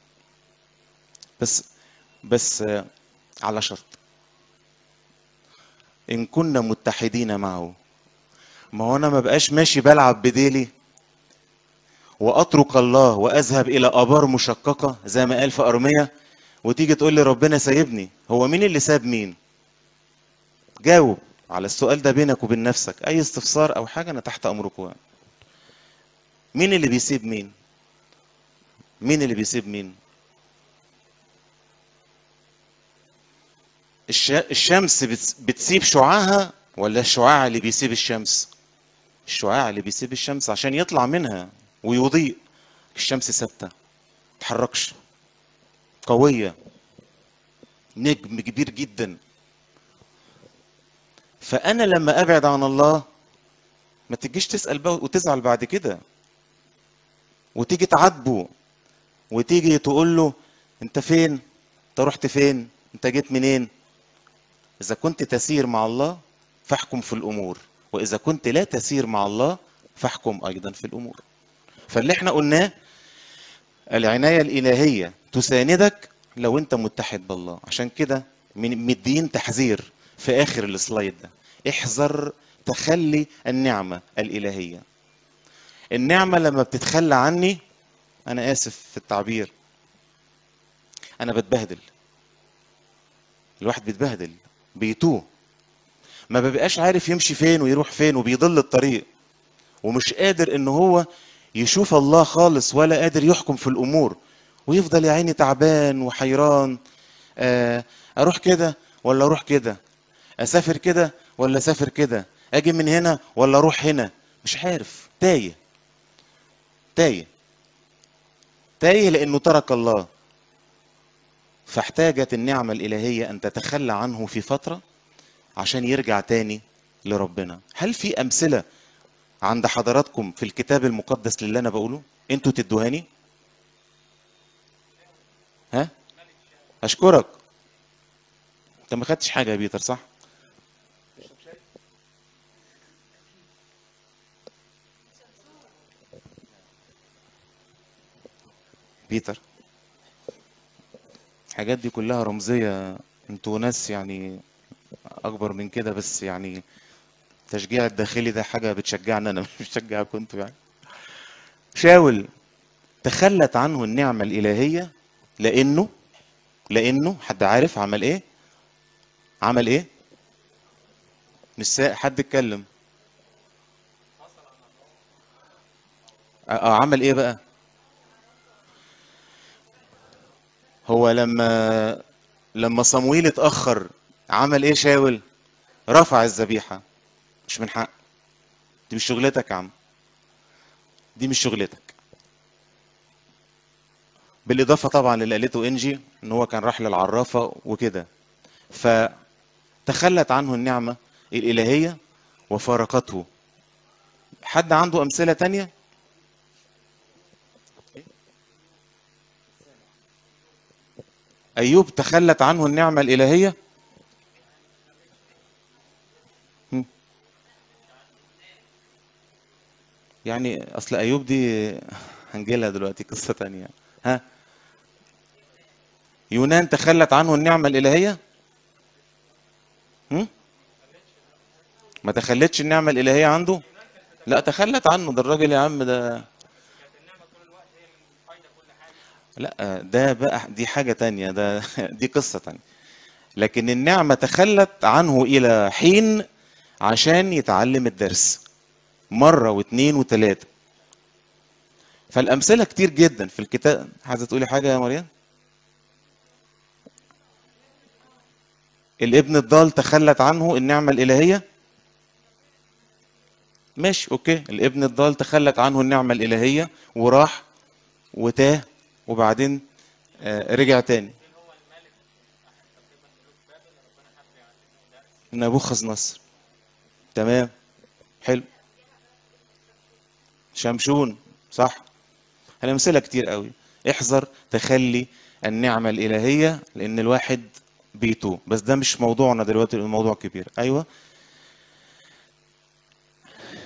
بس بس آه، على شرط إن كنا متحدين معه ما هو أنا ما بقاش ماشي بلعب بديلي وأترك الله وأذهب إلى آبار مشققة زي ما قال في أرمية وتيجي تقول لي ربنا سايبني هو مين اللي ساب مين جاوب على السؤال ده بينك وبين نفسك اي استفسار او حاجه انا تحت امركم مين اللي بيسيب مين مين اللي بيسيب مين الش... الشمس بتس... بتسيب شعاعها ولا الشعاع اللي بيسيب الشمس الشعاع اللي بيسيب الشمس عشان يطلع منها ويضيء الشمس ثابته تتحركش قويه نجم كبير جدا فانا لما ابعد عن الله ما تجيش تسال بقى وتزعل بعد كده وتيجي تعاتبه وتيجي تقول له انت فين انت رحت فين انت جيت منين اذا كنت تسير مع الله فاحكم في الامور واذا كنت لا تسير مع الله فاحكم ايضا في الامور فاللي احنا قلناه العنايه الالهيه تساندك لو انت متحد بالله عشان كده من مدين تحذير في اخر السلايد ده احذر تخلي النعمه الالهيه النعمه لما بتتخلى عني انا اسف في التعبير انا بتبهدل الواحد بيتبهدل بيتوه ما بيبقاش عارف يمشي فين ويروح فين وبيضل الطريق ومش قادر ان هو يشوف الله خالص ولا قادر يحكم في الامور ويفضل يا عيني تعبان وحيران آه، اروح كده ولا اروح كده اسافر كده ولا اسافر كده اجي من هنا ولا اروح هنا مش عارف تايه تايه تايه لانه ترك الله فاحتاجت النعمة الإلهية أن تتخلى عنه في فترة عشان يرجع تاني لربنا هل في أمثلة عند حضراتكم في الكتاب المقدس للي أنا بقوله أنتوا تدوهاني ها أشكرك أنت ما خدتش حاجة يا بيتر صح بيتر الحاجات دي كلها رمزية انتوا ناس يعني اكبر من كده بس يعني التشجيع الداخلي ده حاجة بتشجعنا انا مش بتشجعكم انتوا يعني شاول تخلت عنه النعمة الإلهية لأنه لأنه حد عارف عمل إيه؟ عمل إيه؟ مش سا... حد اتكلم اه آه، عمل إيه بقى؟ هو لما لما صمويل اتأخر عمل ايه شاول رفع الذبيحة مش من حق دي مش شغلتك يا عم دي مش شغلتك بالإضافة طبعا للي قالته إنجي إن هو كان راح للعرافة وكده فتخلت عنه النعمة الإلهية وفارقته حد عنده أمثلة تانية؟ أيوب تخلت عنه النعمة الإلهية هم. يعني أصل أيوب دي هنجيلها دلوقتي قصة تانية ها يونان تخلت عنه النعمة الإلهية هم؟ ما تخلتش النعمة الإلهية عنده لا تخلت عنه ده الراجل يا عم ده لا ده بقى دي حاجة تانية ده دي قصة تانية لكن النعمة تخلت عنه إلى حين عشان يتعلم الدرس مرة واثنين وثلاثة فالأمثلة كتير جدا في الكتاب عايزة تقولي حاجة يا مريم؟ الابن الضال تخلت عنه النعمة الإلهية ماشي أوكي الابن الضال تخلت عنه النعمة الإلهية وراح وتاه وبعدين آه، رجع تاني نبوخذ نصر تمام حلو شمشون صح الأمثلة كتير قوي احذر تخلي النعمة الإلهية لأن الواحد بيتوه بس ده مش موضوعنا دلوقتي الموضوع كبير أيوة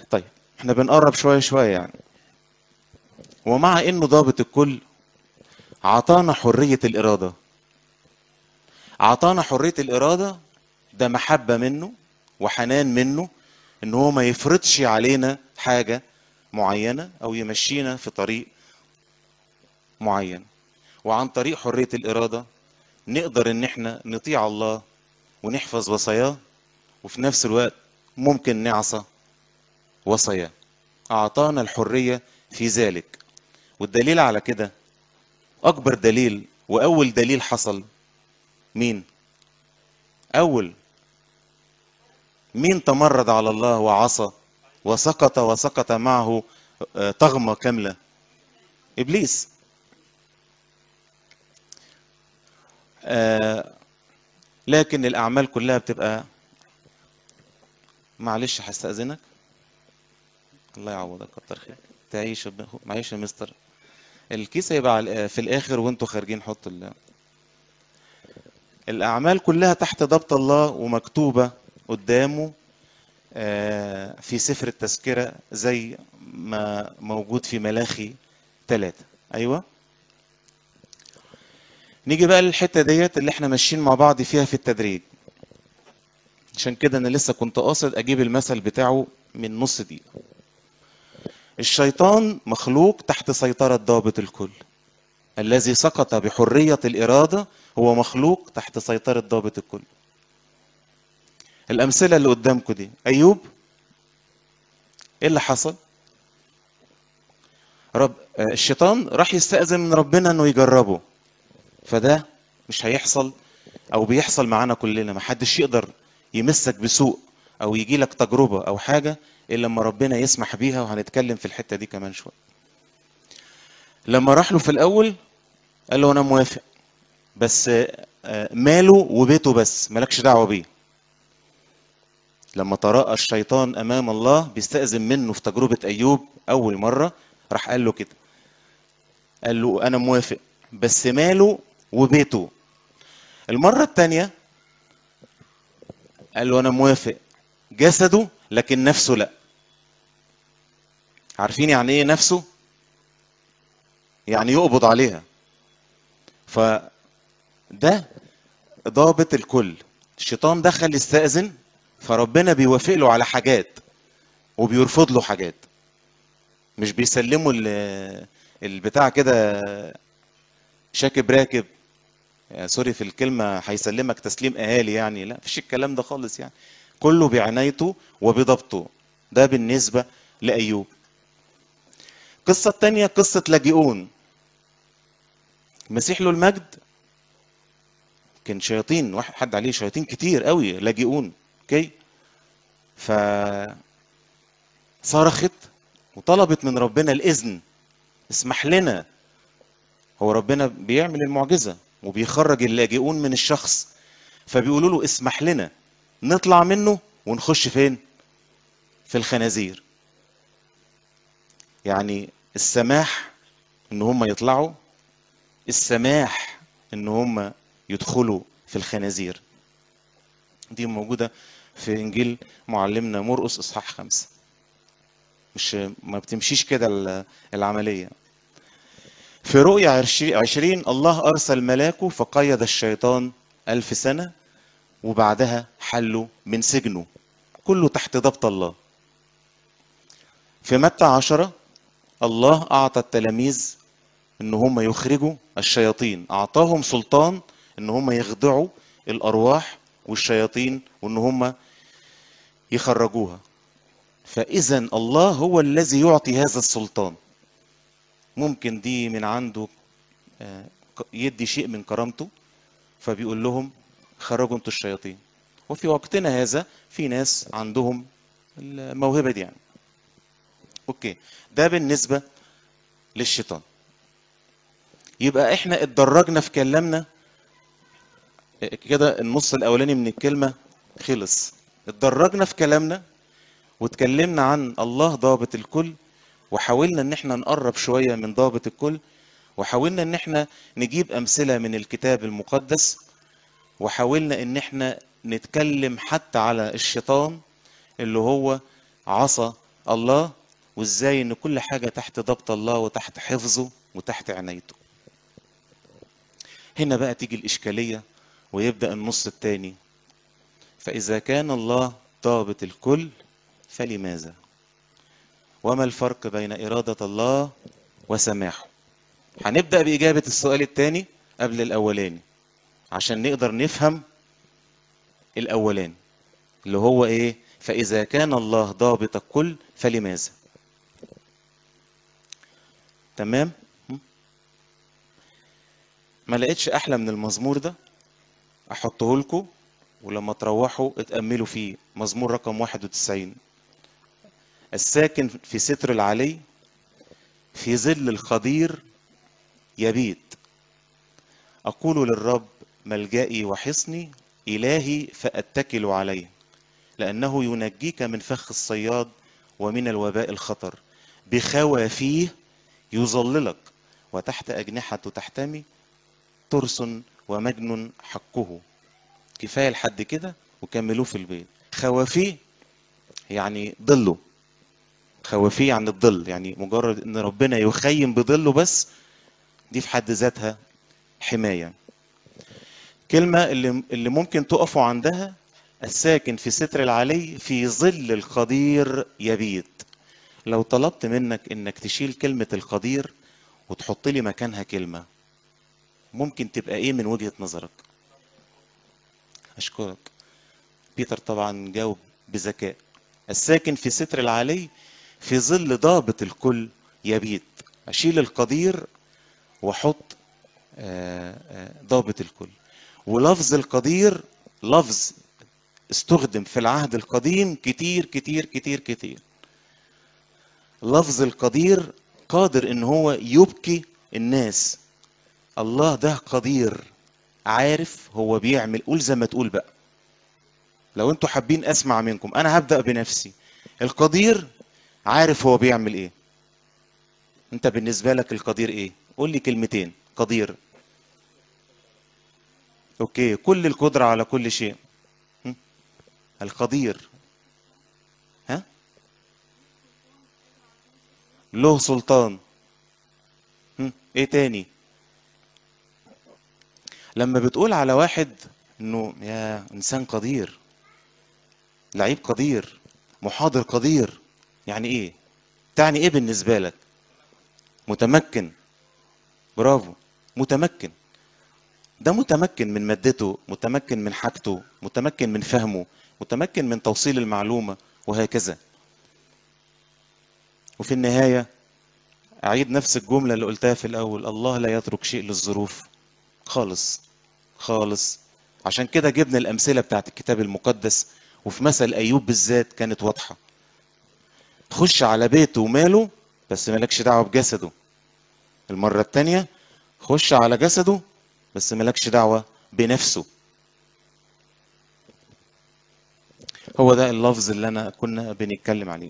طيب احنا بنقرب شوية شوية يعني ومع انه ضابط الكل عطانا حرية الإرادة عطانا حرية الإرادة ده محبة منه وحنان منه ان هو ما يفرضش علينا حاجة معينة او يمشينا في طريق معين وعن طريق حرية الإرادة نقدر ان احنا نطيع الله ونحفظ وصاياه وفي نفس الوقت ممكن نعصى وصاياه أعطانا الحرية في ذلك والدليل على كده أكبر دليل وأول دليل حصل مين؟ أول مين تمرد على الله وعصى وسقط وسقط معه آه، طغمة كاملة إبليس آه، لكن الأعمال كلها بتبقى معلش هستأذنك الله يعوضك كتر خيرك تعيش يا ابن- معلش يا مستر الكيس هيبقى على- في الآخر وانتوا خارجين حط ال... الأعمال كلها تحت ضبط الله ومكتوبة قدامه آه، في سفر التذكرة زي ما موجود في ملاخي ثلاثة أيوة نيجي بقى للحتة ديت اللي احنا ماشيين مع بعض فيها في التدريج عشان كده انا لسه كنت قاصد اجيب المثل بتاعه من نص دقيقة الشيطان مخلوق تحت سيطرة ضابط الكل الذي سقط بحرية الإرادة هو مخلوق تحت سيطرة ضابط الكل الأمثلة اللي قدامكم دي أيوب إيه اللي حصل؟ رب آه، الشيطان راح يستأذن من ربنا إنه يجربه فده مش هيحصل أو بيحصل معانا كلنا محدش يقدر يمسك بسوء أو يجي لك تجربة أو حاجة إلا لما ربنا يسمح بيها وهنتكلم في الحتة دي كمان شوية لما راح له في الأول قال له أنا موافق بس آه، ماله وبيته بس مالكش دعوة بيه لما تراءى الشيطان أمام الله بيستأذن منه في تجربة أيوب أول مرة راح قال له كده قال له أنا موافق بس ماله وبيته المرة التانية قال له أنا موافق جسده لكن نفسه لا عارفين يعني ايه نفسه يعني يقبض عليها فده ضابط الكل الشيطان دخل يستأذن فربنا بيوافق له على حاجات وبيرفض له حاجات مش بيسلموا ال- البتاع كده شاكب راكب يعني سوري في الكلمة هيسلمك تسليم أهالي يعني لا مفيش الكلام ده خالص يعني كله بعنايته وبضبطه ده بالنسبة لأيوب القصة التانية قصة لاجئون مسيح له المجد كان شياطين واحد حد عليه شياطين كتير قوي لاجئون اوكي ف صرخت وطلبت من ربنا الإذن اسمح لنا هو ربنا بيعمل المعجزة وبيخرج اللاجئون من الشخص فبيقولوا له اسمح لنا نطلع منه ونخش فين في الخنازير يعني السماح ان هم يطلعوا السماح ان هم يدخلوا في الخنازير دي موجودة في انجيل معلمنا مرقس اصحاح خمسة مش ما بتمشيش كده ال- العملية في رؤيا عشري- عشرين الله أرسل ملاكه فقيد الشيطان ألف سنة وبعدها حله من سجنه كله تحت ضبط الله في متى عشرة الله أعطى التلاميذ إن هم يخرجوا الشياطين أعطاهم سلطان إن هم يخضعوا الأرواح والشياطين وإن هم يخرجوها فإذا الله هو الذي يعطي هذا السلطان ممكن دي من عنده آه، ك- يدي شيء من كرامته فبيقول لهم خرجوا انتوا الشياطين وفي وقتنا هذا في ناس عندهم الموهبة دي يعني اوكي ده بالنسبة للشيطان يبقى احنا اتدرجنا في كلامنا كده النص الاولاني من الكلمة خلص اتدرجنا في كلامنا واتكلمنا عن الله ضابط الكل وحاولنا ان احنا نقرب شوية من ضابط الكل وحاولنا ان احنا نجيب امثلة من الكتاب المقدس وحاولنا ان احنا نتكلم حتى على الشيطان اللي هو عصى الله وازاي ان كل حاجة تحت ضبط الله وتحت حفظه وتحت عنايته هنا بقى تيجي الإشكالية ويبدأ النص التاني فإذا كان الله ضابط الكل فلماذا وما الفرق بين إرادة الله وسماحه هنبدأ بإجابة السؤال الثاني قبل الأولاني عشان نقدر نفهم الأولاني اللي هو إيه فإذا كان الله ضابط الكل فلماذا تمام م? ما لقيتش أحلى من المزمور ده أحطه لكم ولما تروحوا اتأملوا فيه مزمور رقم 91 الساكن في ستر العلي في ظل الخضير يبيت أقول للرب ملجئي وحصني إلهي فأتكل عليه لأنه ينجيك من فخ الصياد ومن الوباء الخطر بخوافيه يظللك وتحت أجنحته تحتمي ترس ومجن حقه كفاية لحد كده وكملوه في البيت خوافيه يعني ظله خوافيه عن الظل يعني مجرد ان ربنا يخيم بظله بس دي في حد ذاتها حماية كلمة اللي, اللي ممكن تقفوا عندها الساكن في ستر العلي في ظل القدير يبيت لو طلبت منك انك تشيل كلمة القدير وتحط لي مكانها كلمة ممكن تبقى ايه من وجهة نظرك اشكرك بيتر طبعا جاوب بذكاء الساكن في ستر العلي في ظل ضابط الكل يبيت اشيل القدير واحط ضابط الكل ولفظ القدير لفظ استخدم في العهد القديم كتير كتير كتير كتير لفظ القدير قادر ان هو يبكي الناس الله ده قدير عارف هو بيعمل قول زي ما تقول بقى لو انتوا حابين اسمع منكم انا هبدأ بنفسي القدير عارف هو بيعمل ايه انت بالنسبة لك القدير ايه قول لي كلمتين قدير اوكي كل القدرة على كل شيء القدير ها له سلطان ايه تاني لما بتقول على واحد انه يا انسان قدير لعيب قدير محاضر قدير يعني ايه تعني ايه بالنسبة لك متمكن برافو متمكن ده متمكن من مادته متمكن من حاجته متمكن من فهمه متمكن من توصيل المعلومة وهكذا وفي النهاية أعيد نفس الجملة اللي قلتها في الأول الله لا يترك شيء للظروف خالص خالص عشان كده جبنا الأمثلة بتاعت الكتاب المقدس وفي مثل أيوب بالذات كانت واضحة خش على بيته وماله بس مالكش دعوة بجسده المرة التانية خش على جسده بس مالكش دعوة بنفسه هو ده اللفظ اللي انا كنا بنتكلم عليه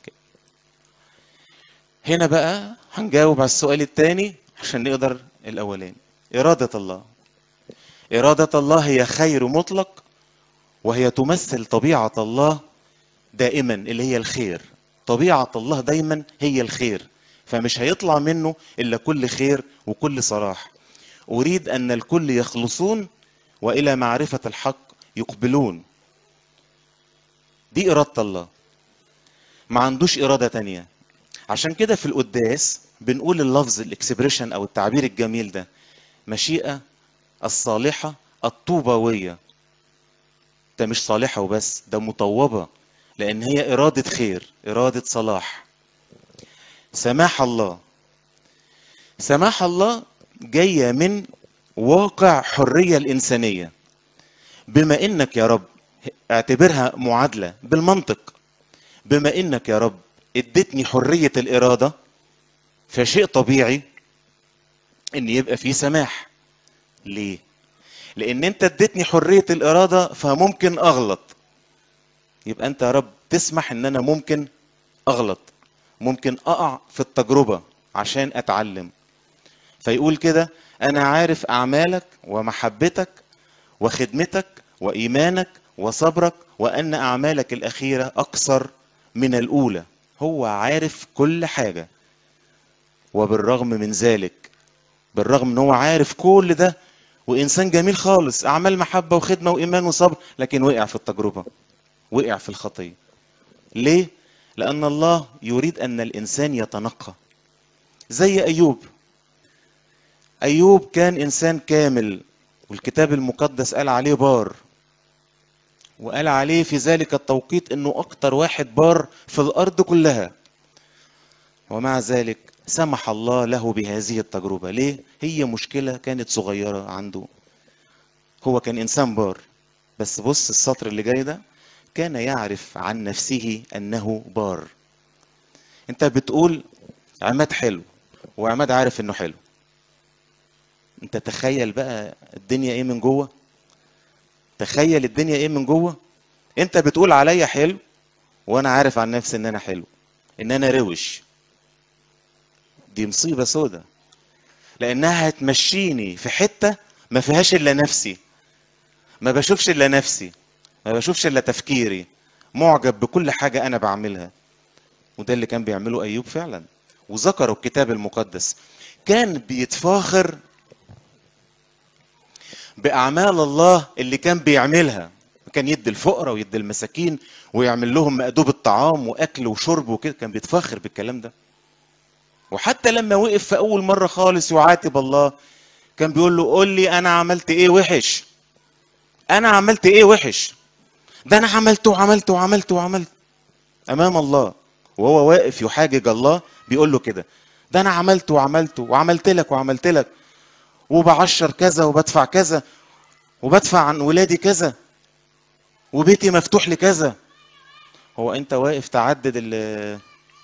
هنا بقى هنجاوب على السؤال الثاني عشان نقدر الاولاني إرادة الله إرادة الله هي خير مطلق وهي تمثل طبيعة الله دائما اللي هي الخير طبيعة الله دايما هي الخير فمش هيطلع منه إلا كل خير وكل صلاح أريد أن الكل يخلصون وإلى معرفة الحق يقبلون دي إرادة الله ما عندوش إرادة تانية عشان كده في القداس بنقول اللفظ الاكسبريشن أو التعبير الجميل ده مشيئة الصالحة الطوبوية ده مش صالحة وبس ده مطوبة لأن هي إرادة خير إرادة صلاح سماح الله سماح الله جاية من واقع حرية الإنسانية بما إنك يا رب اعتبرها معادلة بالمنطق بما إنك يا رب اديتني حرية الإرادة فشيء طبيعي إن يبقى فيه سماح ليه؟ لأن أنت اديتني حرية الإرادة فممكن أغلط يبقى أنت يا رب تسمح إن أنا ممكن أغلط ممكن أقع في التجربة عشان أتعلم فيقول كده أنا عارف أعمالك ومحبتك وخدمتك وإيمانك وصبرك وأن أعمالك الأخيرة أكثر من الأولى هو عارف كل حاجة وبالرغم من ذلك بالرغم ان هو عارف كل ده وانسان جميل خالص اعمال محبة وخدمة وايمان وصبر لكن وقع في التجربة وقع في الخطية ليه؟ لأن الله يريد أن الإنسان يتنقى زي أيوب أيوب كان إنسان كامل والكتاب المقدس قال عليه بار وقال عليه في ذلك التوقيت أنه أكتر واحد بار في الأرض كلها ومع ذلك سمح الله له بهذه التجربة ليه؟ هي مشكلة كانت صغيرة عنده هو كان إنسان بار بس بص السطر اللي جاي ده كان يعرف عن نفسه أنه بار أنت بتقول عماد حلو وعماد عارف أنه حلو أنت تخيل بقى الدنيا إيه من جوه تخيل الدنيا إيه من جوه أنت بتقول عليا حلو وأنا عارف عن نفسي أن أنا حلو أن أنا روش دي مصيبة سودة لأنها هتمشيني في حتة ما فيهاش إلا نفسي ما بشوفش إلا نفسي ما بشوفش إلا تفكيري معجب بكل حاجة أنا بعملها وده اللي كان بيعمله أيوب فعلا وذكروا الكتاب المقدس كان بيتفاخر بأعمال الله اللي كان بيعملها كان يدي الفقراء ويدي المساكين ويعمل لهم مأدوب الطعام وأكل وشرب وكده كان بيتفاخر بالكلام ده وحتى لما وقف في أول مرة خالص يعاتب الله كان بيقول له قول لي أنا عملت إيه وحش أنا عملت إيه وحش ده أنا عملت وعملت وعملت وعملت أمام الله وهو واقف يحاجج الله بيقول له كده ده أنا عملت وعملت وعملت لك وعملت لك وبعشر كذا وبدفع كذا وبدفع عن ولادي كذا وبيتي مفتوح لكذا هو انت واقف تعدد ال-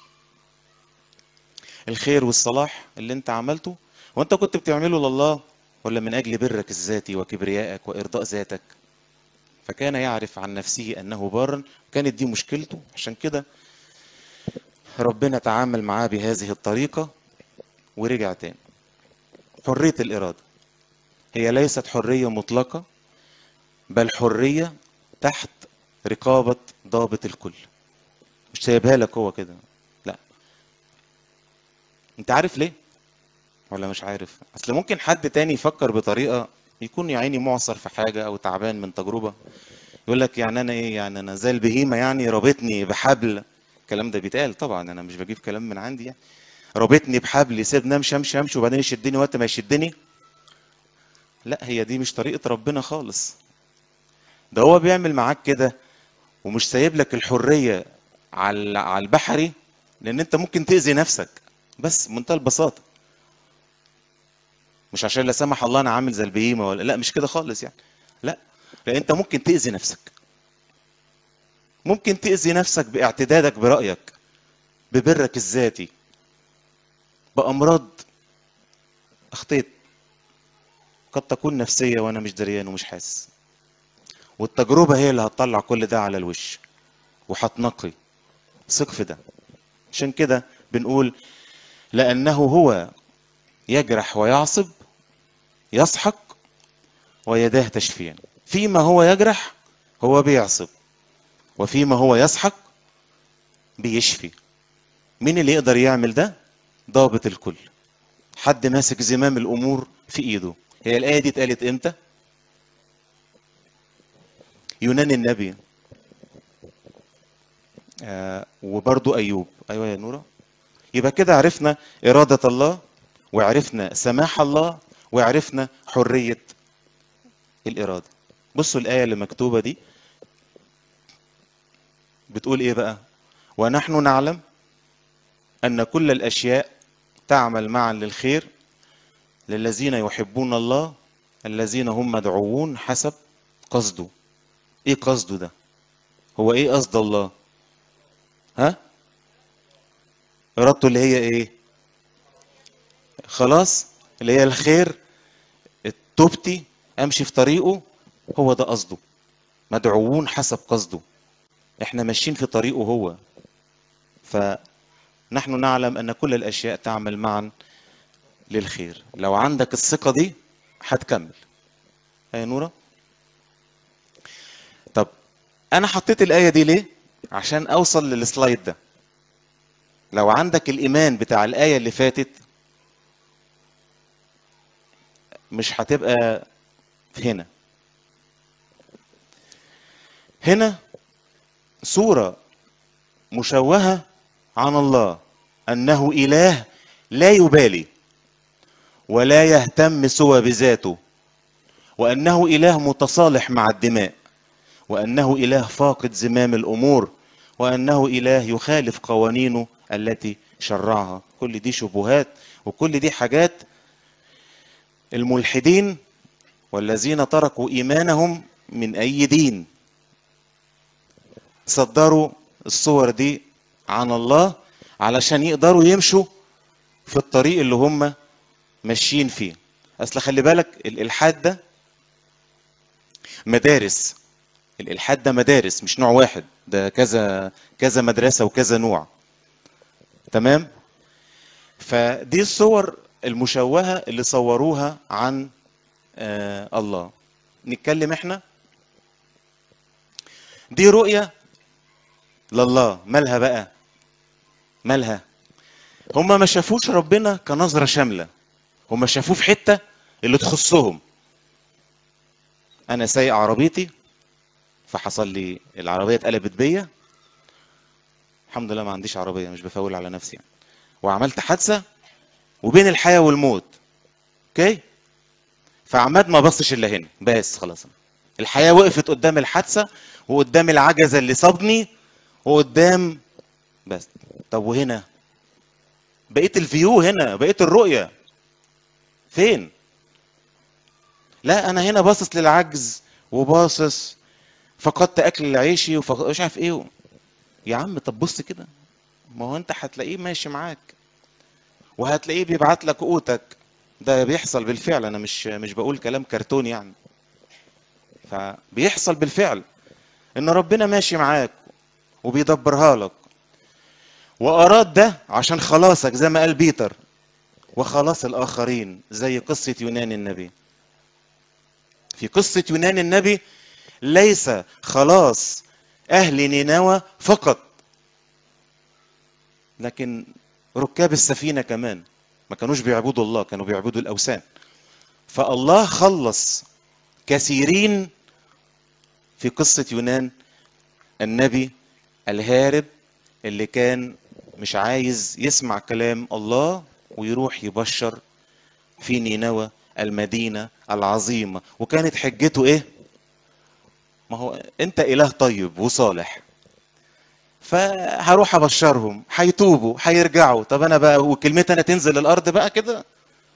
الخير والصلاح اللي انت عملته وانت كنت بتعمله لله ولا من اجل برك الذاتي وكبريائك وارضاء ذاتك فكان يعرف عن نفسه انه بارا كانت دي مشكلته عشان كده ربنا تعامل معاه بهذه الطريقة ورجع تاني حرية الإرادة هي ليست حرية مطلقة بل حرية تحت رقابة ضابط الكل مش سايبها لك هو كده لا انت عارف ليه ولا مش عارف اصل ممكن حد تاني يفكر بطريقة يكون يا عيني معصر في حاجة او تعبان من تجربة يقول لك يعني انا ايه يعني انا زي البهيمة يعني رابطني بحبل الكلام ده بيتقال طبعا انا مش بجيب كلام من عندي يعني رابطني بحبل يسيبني امشي امشي امشي وبعدين يشدني وقت ما يشدني لا هي دي مش طريقة ربنا خالص ده هو بيعمل معاك كده ومش سايب لك الحرية على على البحري لان انت ممكن تأذي نفسك بس بمنتهى البساطة مش عشان لا سمح الله انا عامل زي البهيمة ولا لا مش كده خالص يعني لا لان انت ممكن تأذي نفسك ممكن تأذي نفسك باعتدادك برأيك ببرك الذاتي بأمراض أخطيت قد تكون نفسية وأنا مش دريان ومش حاسس والتجربة هي اللي هتطلع كل ده على الوش وهتنقي ثق في ده عشان كده بنقول لأنه هو يجرح ويعصب يسحق ويداه تشفيان فيما هو يجرح هو بيعصب وفيما هو يسحق بيشفي مين اللي يقدر يعمل ده ضابط الكل حد ماسك زمام الامور في ايده هي الايه دي اتقالت امتى يونان النبي آه وبرضو ايوب ايوه يا نوره يبقى كده عرفنا اراده الله وعرفنا سماح الله وعرفنا حريه الاراده بصوا الايه اللي مكتوبه دي بتقول ايه بقى ونحن نعلم ان كل الاشياء تعمل معا للخير للذين يحبون الله الذين هم مدعوون حسب قصده ايه قصده ده هو ايه قصد الله ها ارادته اللي هي ايه خلاص اللي هي الخير التوبتي امشي في طريقه هو ده قصده مدعوون حسب قصده احنا ماشيين في طريقه هو فنحن نعلم ان كل الاشياء تعمل معا للخير لو عندك الثقة دي هتكمل يا نورة طب انا حطيت الآية دي ليه عشان اوصل للسلايد ده لو عندك الايمان بتاع الايه اللي فاتت مش هتبقى هنا هنا صوره مشوهه عن الله انه اله لا يبالي ولا يهتم سوى بذاته وانه اله متصالح مع الدماء وانه اله فاقد زمام الامور وانه اله يخالف قوانينه التي شرعها كل دي شبهات وكل دي حاجات الملحدين والذين تركوا ايمانهم من اي دين صدروا الصور دي عن الله علشان يقدروا يمشوا في الطريق اللي هم ماشيين فيه اصل خلي بالك الالحاد ده مدارس الالحاد ده مدارس مش نوع واحد ده كذا كذا مدرسه وكذا نوع تمام فدي الصور المشوهه اللي صوروها عن آه الله نتكلم احنا دي رؤيه لله مالها بقى مالها هما ما شافوش ربنا كنظره شامله هما شافوه في حته اللي تخصهم انا سايق عربيتي فحصل لي العربيه اتقلبت بيا الحمد لله ما عنديش عربيه مش بفول على نفسي يعني. وعملت حادثه وبين الحياه والموت اوكي فعماد ما بصش الا هنا بس خلاص الحياه وقفت قدام الحادثه وقدام العجزه اللي صابني وقدام بس طب وهنا بقيت الفيو هنا بقيت الرؤيه فين لا انا هنا باصص للعجز وباصص فقدت اكل عيشي ومش عارف ايه يا عم طب بص كده ما هو انت هتلاقيه ماشي معاك وهتلاقيه بيبعت لك قوتك ده بيحصل بالفعل انا مش مش بقول كلام كرتون يعني فبيحصل بالفعل ان ربنا ماشي معاك وبيدبرها لك واراد ده عشان خلاصك زي ما قال بيتر وخلاص الاخرين زي قصه يونان النبي في قصه يونان النبي ليس خلاص اهل نينوى فقط لكن ركاب السفينه كمان ما كانوش بيعبدوا الله كانوا بيعبدوا الاوثان فالله خلص كثيرين في قصه يونان النبي الهارب اللي كان مش عايز يسمع كلام الله ويروح يبشر في نينوى المدينه العظيمه وكانت حجته ايه ما هو انت اله طيب وصالح فهروح ابشرهم هيتوبوا هيرجعوا طب انا بقى وكلمتي انا تنزل الارض بقى كده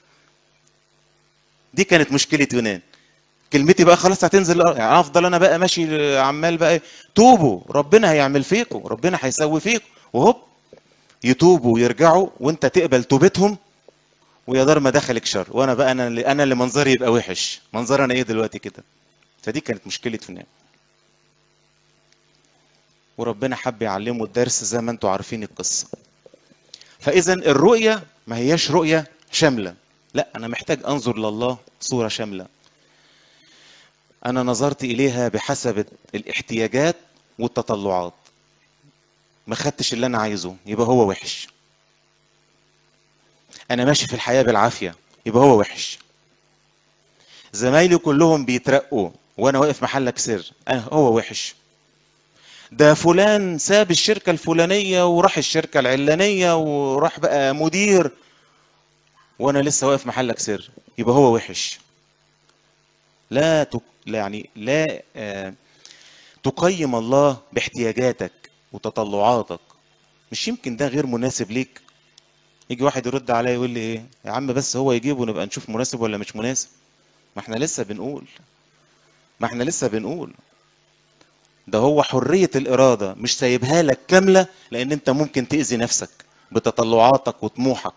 دي كانت مشكله يونان كلمتي بقى خلاص هتنزل الارض يعني افضل انا بقى ماشي عمال بقى إيه؟ توبوا ربنا هيعمل فيكم ربنا هيسوي فيكم وهوب يتوبوا ويرجعوا وانت تقبل توبتهم ويا دار ما دخلك شر وانا بقى انا اللي انا اللي منظري يبقى وحش منظر انا ايه دلوقتي كده فدي كانت مشكله يونان وربنا حب يعلمه الدرس زي ما انتم عارفين القصه فاذا الرؤيه ما هياش رؤيه شامله لا انا محتاج انظر لله صوره شامله انا نظرت اليها بحسب الاحتياجات والتطلعات ما خدتش اللي انا عايزه يبقى هو وحش انا ماشي في الحياه بالعافيه يبقى هو وحش زمايلي كلهم بيترقوا وانا واقف محلك سر أنا هو وحش ده فلان ساب الشركة الفلانية وراح الشركة العلانية وراح بقى مدير وانا لسه واقف محلك سر يبقى هو وحش لا تك... لا يعني لا آه... تقيم الله باحتياجاتك وتطلعاتك مش يمكن ده غير مناسب ليك يجي واحد يرد عليا يقول لي ايه يا عم بس هو يجيب ونبقى نشوف مناسب ولا مش مناسب ما احنا لسه بنقول ما احنا لسه بنقول ده هو حرية الإرادة مش سايبها لك كاملة لأن أنت ممكن تأذي نفسك بتطلعاتك وطموحك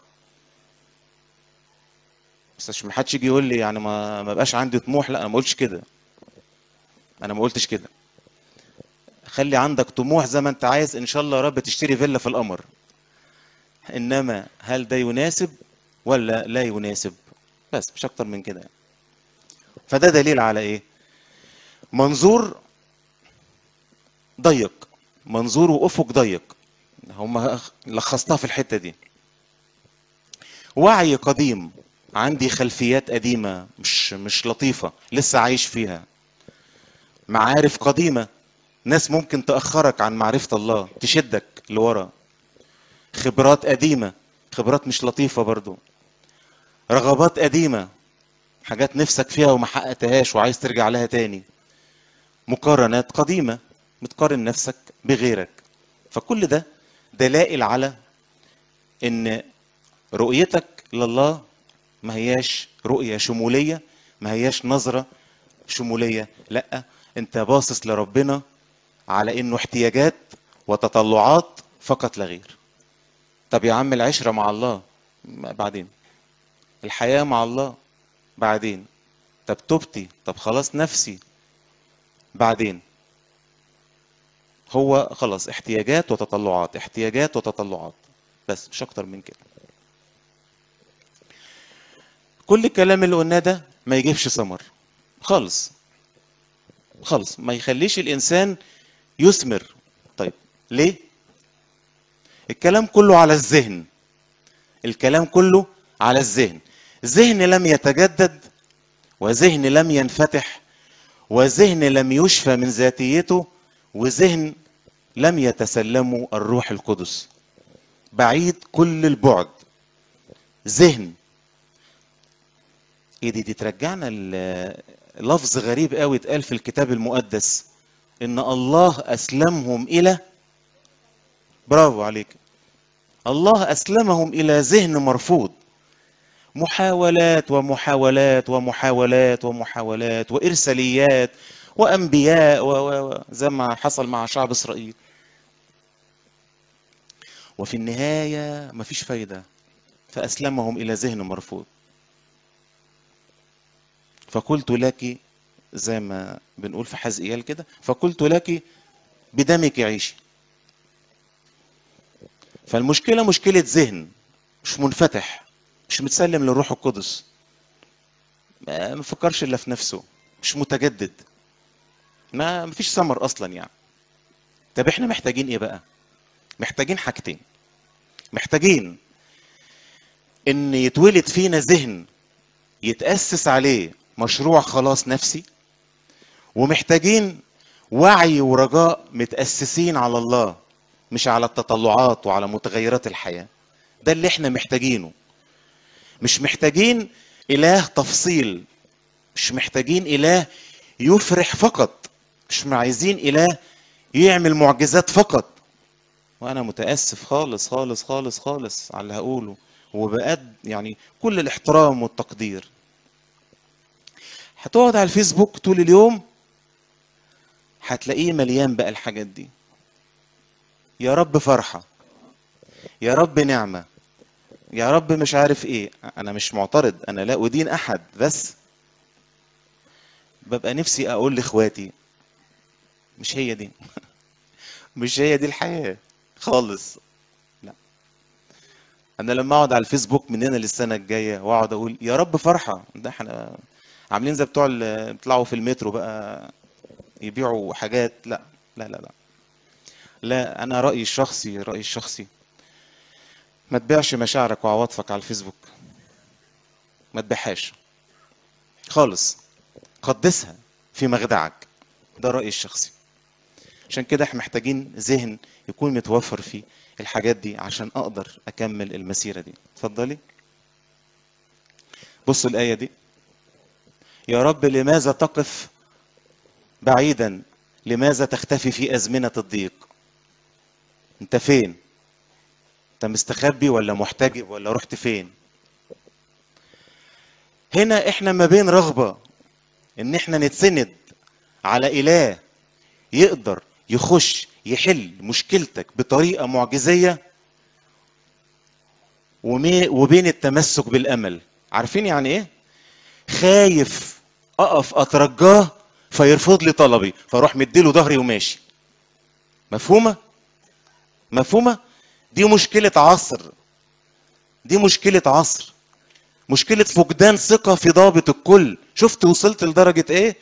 بس عشان ما حدش يجي يقول لي يعني ما ما بقاش عندي طموح لا انا ما قلتش كده انا ما قلتش كده خلي عندك طموح زي ما انت عايز ان شاء الله يا رب تشتري فيلا في القمر انما هل ده يناسب ولا لا يناسب بس مش اكتر من كده يعني. فده دليل على ايه منظور ضيق منظور وافق ضيق هم لخصتها في الحته دي وعي قديم عندي خلفيات قديمه مش مش لطيفه لسه عايش فيها معارف قديمه ناس ممكن تاخرك عن معرفه الله تشدك لورا خبرات قديمه خبرات مش لطيفه برضو رغبات قديمه حاجات نفسك فيها وما حققتهاش وعايز ترجع لها تاني مقارنات قديمه بتقارن نفسك بغيرك فكل ده دلائل على ان رؤيتك لله ما هياش رؤية شمولية ما هياش نظرة شمولية لا انت باصص لربنا على انه احتياجات وتطلعات فقط لا غير طب يا عم العشرة مع الله بعدين الحياة مع الله بعدين طب توبتي طب خلاص نفسي بعدين هو خلاص احتياجات وتطلعات احتياجات وتطلعات بس مش اكتر من كده كل الكلام اللي قلناه ده ما يجيبش ثمر خالص خالص ما يخليش الانسان يثمر طيب ليه الكلام كله على الذهن الكلام كله على الذهن ذهن لم يتجدد وذهن لم ينفتح وذهن لم يشفى من ذاتيته وذهن لم يتسلمه الروح القدس بعيد كل البعد ذهن ايه دي, دي ترجعنا لفظ غريب قوي اتقال في الكتاب المقدس ان الله اسلمهم الى برافو عليك الله اسلمهم الى ذهن مرفوض محاولات ومحاولات ومحاولات ومحاولات وارساليات وانبياء وزي ما حصل مع شعب اسرائيل وفي النهايه مفيش فايده فاسلمهم الى ذهن مرفوض فقلت لك زي ما بنقول في حزقيال كده فقلت لك بدمك عيشي فالمشكلة مشكلة ذهن مش منفتح مش متسلم للروح القدس ما مفكرش الا في نفسه مش متجدد ما مفيش ثمر اصلا يعني طب احنا محتاجين ايه بقى محتاجين حاجتين محتاجين ان يتولد فينا ذهن يتأسس عليه مشروع خلاص نفسي ومحتاجين وعي ورجاء متأسسين على الله مش على التطلعات وعلى متغيرات الحياة ده اللي احنا محتاجينه مش محتاجين إله تفصيل مش محتاجين إله يفرح فقط مش عايزين إله يعمل معجزات فقط وأنا متأسف خالص خالص خالص خالص على اللي هقوله وبقد يعني كل الاحترام والتقدير هتقعد على الفيسبوك طول اليوم هتلاقيه مليان بقى الحاجات دي يا رب فرحة يا رب نعمة يا رب مش عارف ايه انا مش معترض انا لا ادين احد بس ببقى نفسي اقول لاخواتي مش هي دي مش هي دي الحياة خالص لا انا لما اقعد على الفيسبوك من هنا للسنة الجاية واقعد اقول يا رب فرحة ده احنا عاملين زي بتوع اللي بيطلعوا في المترو بقى يبيعوا حاجات لا لا لا لا لا انا رايي الشخصي رايي الشخصي ما تبيعش مشاعرك وعواطفك على الفيسبوك ما تبيعهاش خالص قدسها في مخدعك ده رايي الشخصي عشان كده احنا محتاجين ذهن يكون متوفر فيه الحاجات دي عشان اقدر اكمل المسيره دي اتفضلي بصوا الايه دي يا رب لماذا تقف بعيدا لماذا تختفي في ازمنه الضيق انت فين انت مستخبي ولا محتجب ولا رحت فين هنا احنا ما بين رغبه ان احنا نتسند على اله يقدر يخش يحل مشكلتك بطريقه معجزيه وبين التمسك بالامل عارفين يعني ايه خايف اقف اترجاه فيرفض لي طلبي فاروح مديله ظهري وماشي مفهومه مفهومه دي مشكله عصر دي مشكله عصر مشكله فقدان ثقه في ضابط الكل شفت وصلت لدرجه ايه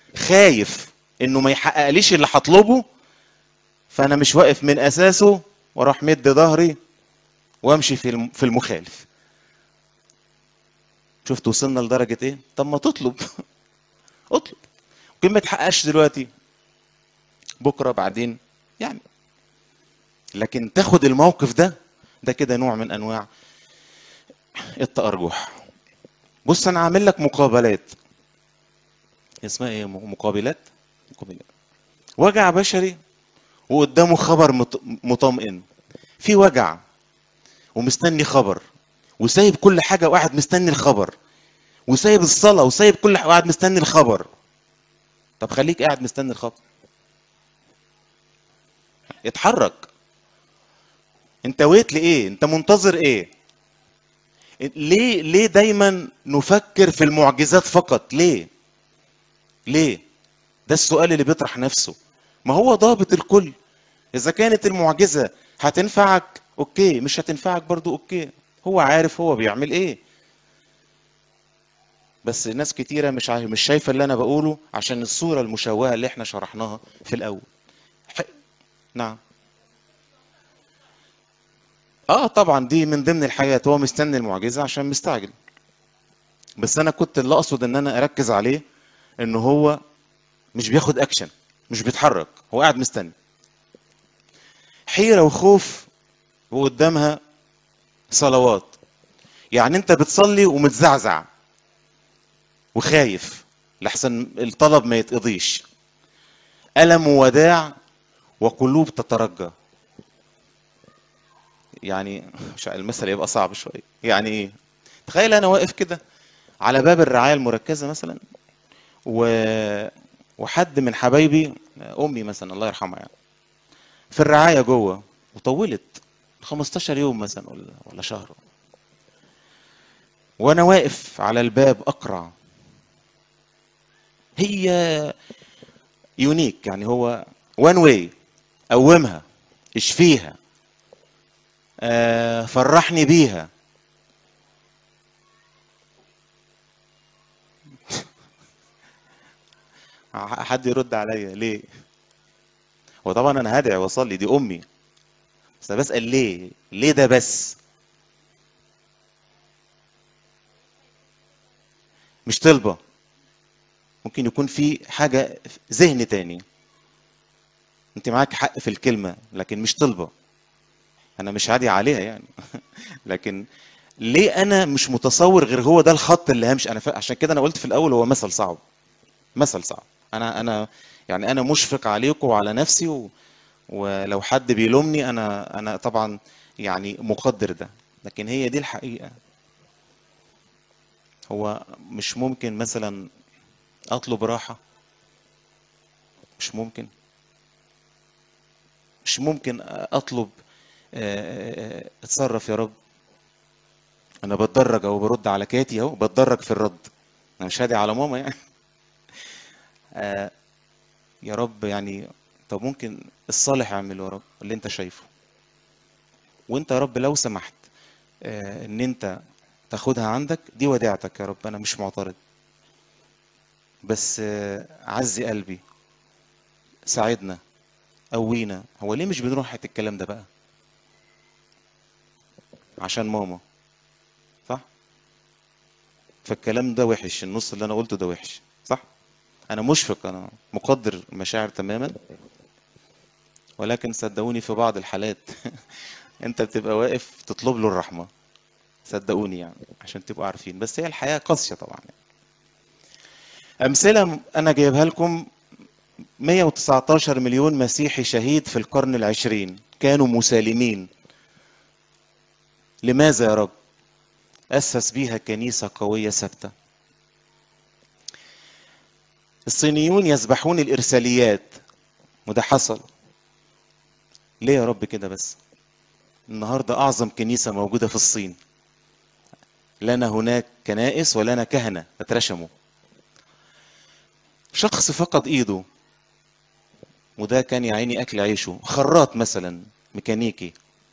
خايف انه ما يحققليش اللي هطلبه فانا مش واقف من اساسه واروح مد ظهري وامشي في الم- في المخالف شفت وصلنا لدرجة ايه طب ما تطلب اطلب ممكن ما تحققش دلوقتي بكرة بعدين يعني لكن تاخد الموقف ده ده كده نوع من انواع التأرجح بص انا عامل لك مقابلات اسمها ايه مقابلات مقابلات وجع بشري وقدامه خبر مط- مطمئن في وجع ومستني خبر وسايب كل حاجة وقاعد مستني الخبر وسايب الصلاة وسايب كل حاجة وقاعد مستني الخبر طب خليك قاعد مستني الخبر اتحرك انت ويت لايه انت منتظر ايه ليه ليه دايما نفكر في المعجزات فقط ليه ليه ده السؤال اللي بيطرح نفسه ما هو ضابط الكل اذا كانت المعجزه هتنفعك اوكي مش هتنفعك برضو اوكي هو عارف هو بيعمل ايه بس ناس كتيره مش عارف مش شايفه اللي انا بقوله عشان الصوره المشوهه اللي احنا شرحناها في الاول ح... نعم اه طبعا دي من ضمن الحاجات هو مستني المعجزه عشان مستعجل بس انا كنت اللي اقصد ان انا اركز عليه ان هو مش بياخد اكشن مش بيتحرك هو قاعد مستني حيره وخوف وقدامها صلوات يعني انت بتصلي ومتزعزع وخايف لحسن الطلب ما يتقضيش ألم ووداع وقلوب تترجى يعني مش عارف المثل يبقى صعب شويه يعني ايه تخيل انا واقف كده على باب الرعايه المركزه مثلا و... وحد من حبايبي امي مثلا الله يرحمها يعني في الرعايه جوه وطولت 15 يوم مثلا ولا ولا شهر وانا واقف على الباب اقرع هي يونيك يعني هو وان واي قومها اشفيها آه، فرحني بيها حد يرد عليا ليه وطبعا انا هدعي واصلي دي امي بس أنا بسال ليه ليه ده بس مش طلبه ممكن يكون في حاجه ذهن تاني انت معاك حق في الكلمه لكن مش طلبه انا مش عادي عليها يعني لكن ليه انا مش متصور غير هو ده الخط اللي همشي انا ف... عشان كده انا قلت في الاول هو مثل صعب مثل صعب انا انا يعني انا مشفق عليكم وعلى نفسي و... ولو حد بيلومني انا انا طبعا يعني مقدر ده لكن هي دي الحقيقه هو مش ممكن مثلا اطلب راحه مش ممكن مش ممكن اطلب آه، آه، اتصرف يا رب انا بتدرج او برد على كاتي اهو بتدرج في الرد انا مش هادي على ماما يعني آه، يا رب يعني طب ممكن الصالح اعمله يا رب اللي انت شايفه وانت يا رب لو سمحت آه، ان انت تاخدها عندك دي وديعتك يا رب انا مش معترض بس آه، عزي قلبي ساعدنا قوينا هو ليه مش بنروح حته الكلام ده بقى عشان ماما صح فالكلام ده وحش النص اللي انا قلته ده وحش صح انا مشفق انا مقدر المشاعر تماما ولكن صدقوني في بعض الحالات انت بتبقى واقف تطلب له الرحمه صدقوني يعني عشان تبقوا عارفين بس هي الحياه قاسيه طبعا يعني. امثله انا جايبها لكم 119 مليون مسيحي شهيد في القرن العشرين كانوا مسالمين لماذا يا رب أسس بيها كنيسة قوية ثابتة الصينيون يذبحون الإرساليات وده حصل ليه يا رب كده بس النهاردة أعظم كنيسة موجودة في الصين لنا هناك كنائس ولنا كهنة اترشموا شخص فقد إيده وده كان يا عيني أكل عيشه خراط مثلا ميكانيكي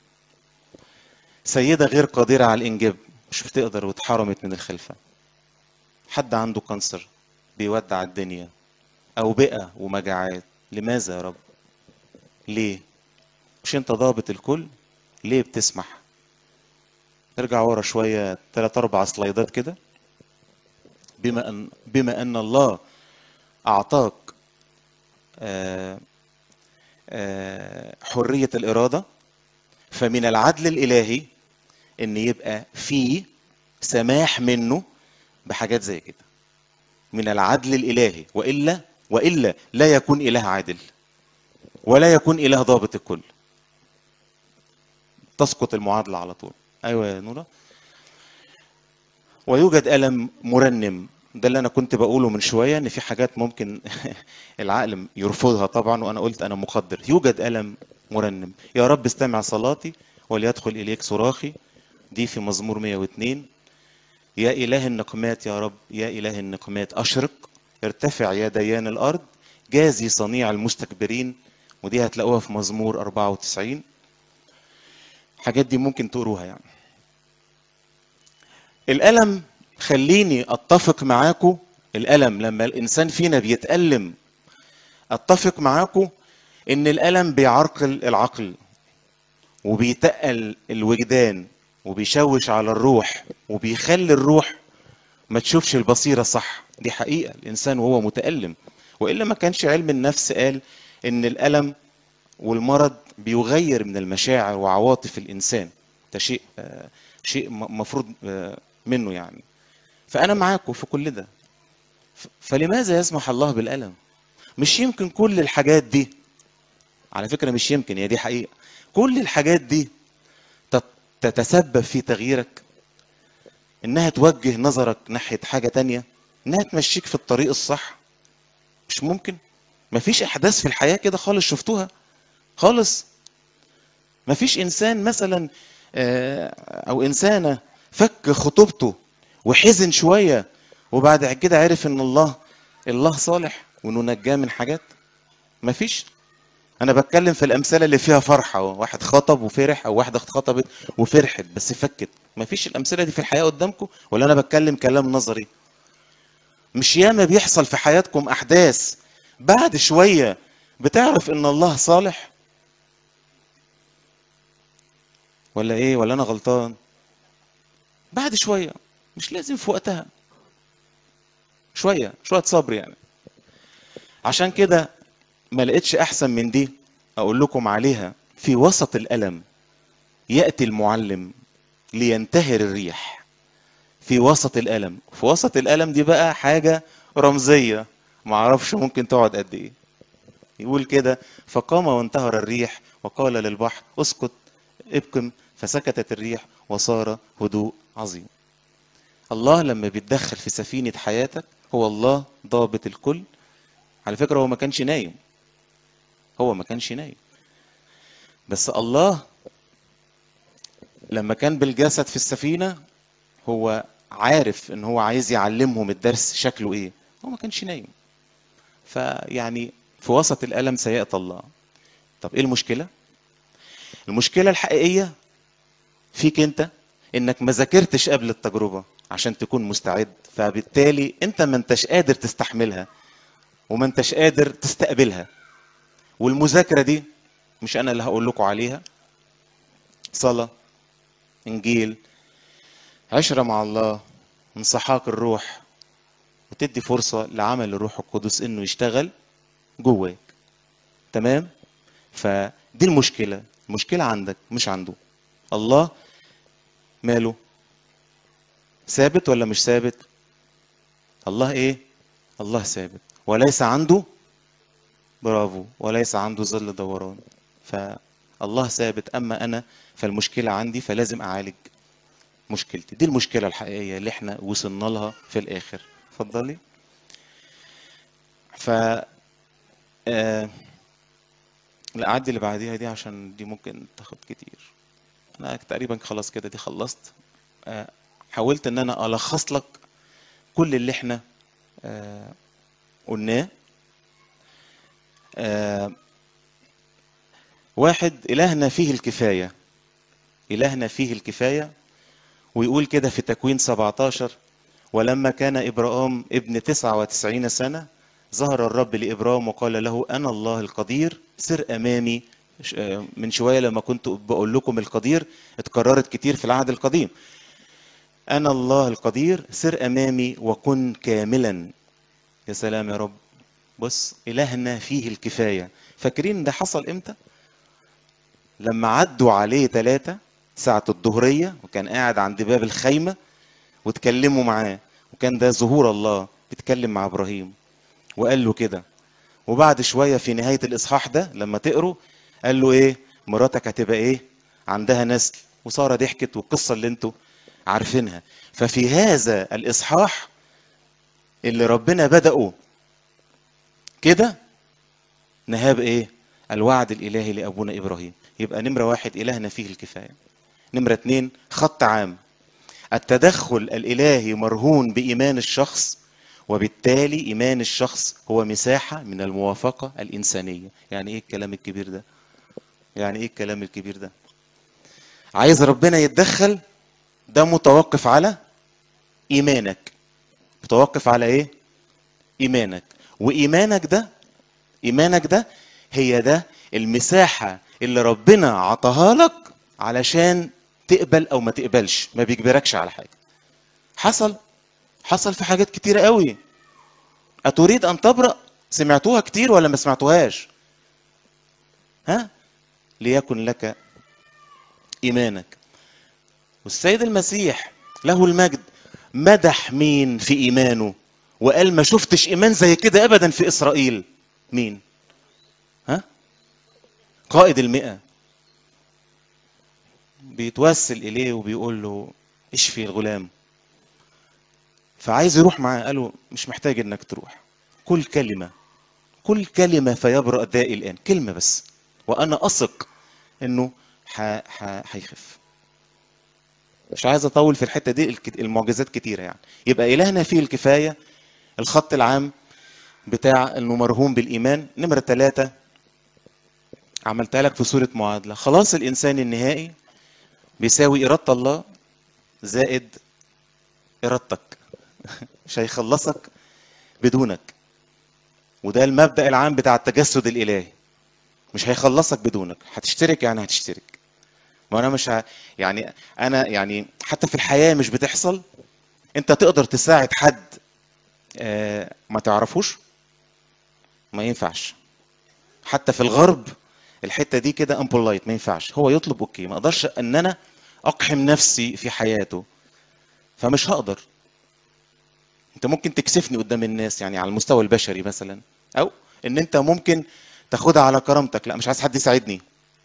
سيدة غير قادرة على الإنجاب مش بتقدر واتحرمت من الخلفة حد عنده كانسر بيودع الدنيا أوبئة ومجاعات لماذا يا رب ليه مش مش انت ضابط الكل ليه بتسمح ارجع ورا شويه ثلاث اربع سلايدات كده بما ان بما ان الله اعطاك آه، آه، حريه الاراده فمن العدل الالهي ان يبقى في سماح منه بحاجات زي كده من العدل الالهي والا والا لا يكون اله عادل ولا يكون اله ضابط الكل تسقط المعادله على طول ايوه يا نورا ويوجد الم مرنم ده اللي انا كنت بقوله من شويه ان في حاجات ممكن العقل يرفضها طبعا وانا قلت انا مقدر يوجد الم مرنم يا رب استمع صلاتي وليدخل اليك صراخي دي في مزمور 102 يا اله النقمات يا رب يا اله النقمات اشرق ارتفع يا ديان الارض جازي صنيع المستكبرين ودي هتلاقوها في مزمور 94 الحاجات دي ممكن تقروها يعني الألم خليني أتفق معاكم الألم لما الإنسان فينا بيتألم أتفق معاكم إن الألم بيعرقل العقل وبيتقل الوجدان وبيشوش على الروح وبيخلي الروح ما تشوفش البصيرة صح دي حقيقة الإنسان وهو متألم وإلا ما كانش علم النفس قال إن الألم والمرض بيغير من المشاعر وعواطف الإنسان ده شيء آه، شيء م- مفروض آه، منه يعني فأنا معاكم في كل ده ف- فلماذا يسمح الله بالألم مش يمكن كل الحاجات دي على فكرة مش يمكن هي دي حقيقة كل الحاجات دي تت- تتسبب في تغييرك انها توجه نظرك ناحية حاجة تانية انها تمشيك في الطريق الصح مش ممكن مفيش احداث في الحياة كده خالص شفتوها خالص مفيش انسان مثلا آه، او انسانة فك خطوبته وحزن شوية وبعد كده عرف ان الله الله صالح وانه نجاه من حاجات مفيش انا بتكلم في الامثله اللي فيها فرحه واحد خطب وفرح او واحده اتخطبت وفرحت بس فكت مفيش الامثله دي في الحياه قدامكم ولا انا بتكلم كلام نظري مش ياما بيحصل في حياتكم احداث بعد شويه بتعرف ان الله صالح ولا ايه ولا انا غلطان بعد شويه مش لازم في وقتها شويه شويه صبر يعني عشان كده ما لقيتش احسن من دي اقول لكم عليها في وسط الالم ياتي المعلم لينتهر الريح في وسط الالم في وسط الالم دي بقى حاجه رمزيه ما اعرفش ممكن تقعد قد ايه يقول كده فقام وانتهر الريح وقال للبحر اسكت ابكم فسكتت الريح وصار هدوء عظيم الله لما بيتدخل في سفينه حياتك هو الله ضابط الكل على فكره هو ما كانش نايم هو ما كانش نايم بس الله لما كان بالجسد في السفينة هو عارف ان هو عايز يعلمهم الدرس شكله ايه هو ما كانش نايم فيعني في وسط الألم سيأتي الله طب ايه المشكلة المشكلة الحقيقية فيك انت انك ما ذاكرتش قبل التجربة عشان تكون مستعد فبالتالي انت ما انتش قادر تستحملها وما انتش قادر تستقبلها والمذاكرة دي مش أنا اللي هقول لكم عليها صلاة إنجيل عشرة مع الله انصحاك الروح وتدي فرصة لعمل الروح القدس إنه يشتغل جواك تمام فدي المشكلة المشكلة عندك مش عنده الله ماله ثابت ولا مش ثابت الله ايه الله ثابت وليس عنده برافو وليس عنده ظل دوران فالله ثابت اما انا فالمشكله عندي فلازم اعالج مشكلتي دي المشكله الحقيقيه اللي احنا وصلنا لها في الاخر اتفضلي ف آه... لا اعدي اللي بعديها دي عشان دي ممكن تاخد كتير انا تقريبا خلاص كده دي خلصت آه... حاولت ان انا الخص لك كل اللي احنا آه... قلناه آه واحد إلهنا فيه الكفاية إلهنا فيه الكفاية ويقول كده في تكوين 17 ولما كان إبراهام ابن 99 سنة ظهر الرب لإبراهام وقال له أنا الله القدير سر أمامي ش- آه، من شوية لما كنت بقول لكم القدير اتكررت كتير في العهد القديم أنا الله القدير سر أمامي وكن كاملا يا سلام يا رب بص إلهنا فيه الكفاية فاكرين ده حصل إمتى؟ لما عدوا عليه ثلاثة ساعة الظهرية وكان قاعد عند باب الخيمة واتكلموا معاه وكان ده ظهور الله بيتكلم مع إبراهيم وقال له كده وبعد شوية في نهاية الإصحاح ده لما تقروا قال له إيه مراتك هتبقى إيه عندها نسل وسارة ضحكت والقصة اللي انتوا عارفينها ففي هذا الإصحاح اللي ربنا بدأه كده نهاه بإيه الوعد الإلهي لأبونا إبراهيم يبقى نمرة واحد إلهنا فيه الكفاية نمرة اتنين خط عام التدخل الإلهي مرهون بإيمان الشخص وبالتالي إيمان الشخص هو مساحة من الموافقة الإنسانية يعني إيه الكلام الكبير ده يعني إيه الكلام الكبير ده عايز ربنا يتدخل ده متوقف على إيمانك متوقف على إيه إيمانك وإيمانك ده إيمانك ده هي ده المساحة اللي ربنا عطاها لك علشان تقبل أو ما تقبلش ما بيجبركش على حاجة حصل حصل في حاجات كتيرة قوي أتريد أن تبرأ سمعتوها كتير ولا ما سمعتوهاش ها ليكن لك إيمانك والسيد المسيح له المجد مدح مين في إيمانه وقال ما شفتش إيمان زي كده أبدا في إسرائيل مين ها قائد المئة بيتوسل إليه وبيقول له اشفي الغلام فعايز يروح معاه قال له مش محتاج انك تروح كل كلمة كل كلمة فيبرأ دائي الآن كلمة بس وأنا أثق إنه ح... ح... هيخف مش عايز أطول في الحتة دي الك- المعجزات كتيرة يعني يبقى إلهنا فيه الكفاية الخط العام بتاع إنه مرهون بالإيمان نمرة ثلاثة عملتها لك في صورة معادلة خلاص الإنسان النهائي بيساوي إرادة الله زائد إرادتك مش هيخلصك بدونك وده المبدأ العام بتاع التجسد الإلهي مش هيخلصك بدونك هتشترك يعني هتشترك ما انا مش ه... يعني انا يعني حتى في الحياة مش بتحصل انت تقدر تساعد حد آه، ما تعرفوش ما ينفعش حتى في الغرب الحتة دي كده امبولايت ما ينفعش هو يطلب اوكي ما اقدرش ان انا اقحم نفسي في حياته فمش هقدر انت ممكن تكسفني قدام الناس يعني على المستوى البشري مثلا او ان انت ممكن تاخدها على كرامتك لا مش عايز حد يساعدني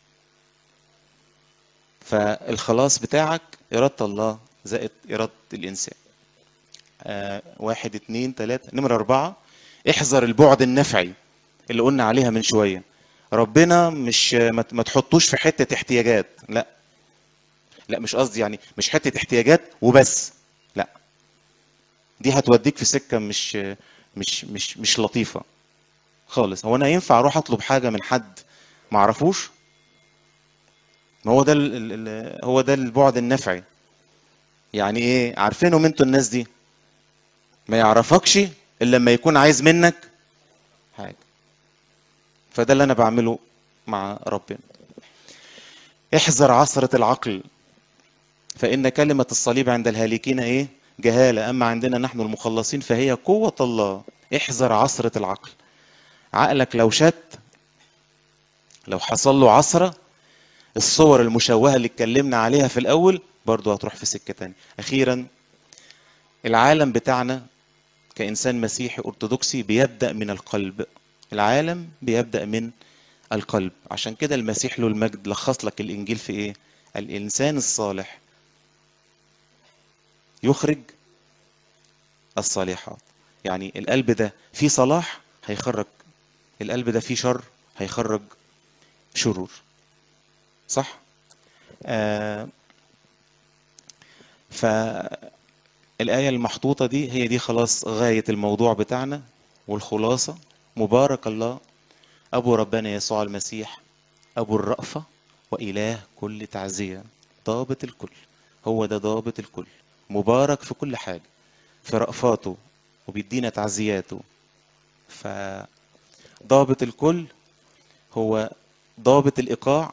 فالخلاص بتاعك إرادة الله زائد إرادة الإنسان آه واحد اتنين تلاتة نمرة أربعة احذر البعد النفعي اللي قلنا عليها من شوية ربنا مش ما ما تحطوش في حتة احتياجات لا لا مش قصدي يعني مش حتة احتياجات وبس لا دي هتوديك في سكة مش مش مش مش لطيفة خالص هو انا ينفع اروح اطلب حاجة من حد ما اعرفوش ما هو ده ال ال ال هو ده البعد النفعي يعني ايه عارفينهم انتوا الناس دي ما يعرفكش الا لما يكون عايز منك حاجة فده اللي انا بعمله مع ربنا احذر عثرة العقل فإن كلمة الصليب عند الهالكين إيه؟ جهالة أما عندنا نحن المخلصين فهي قوة الله احذر عثرة العقل عقلك لو شت لو حصل له عثرة الصور المشوهة اللي اتكلمنا عليها في الأول برضو هتروح في سكة تانية أخيرا العالم بتاعنا كإنسان مسيحي أرثوذكسي بيبدأ من القلب العالم بيبدأ من القلب عشان كده المسيح له المجد لخص لك الإنجيل في إيه الإنسان الصالح يخرج الصالحات يعني القلب ده فيه صلاح هيخرج القلب ده فيه شر هيخرج شرور صح آه فالآية المحطوطة دي هي دي خلاص غاية الموضوع بتاعنا والخلاصة مبارك الله أبو ربنا يسوع المسيح أبو الرأفة وإله كل تعزية ضابط الكل هو ده ضابط الكل مبارك في كل حاجة في رأفاته وبيدينا تعزياته فضابط الكل هو ضابط الإيقاع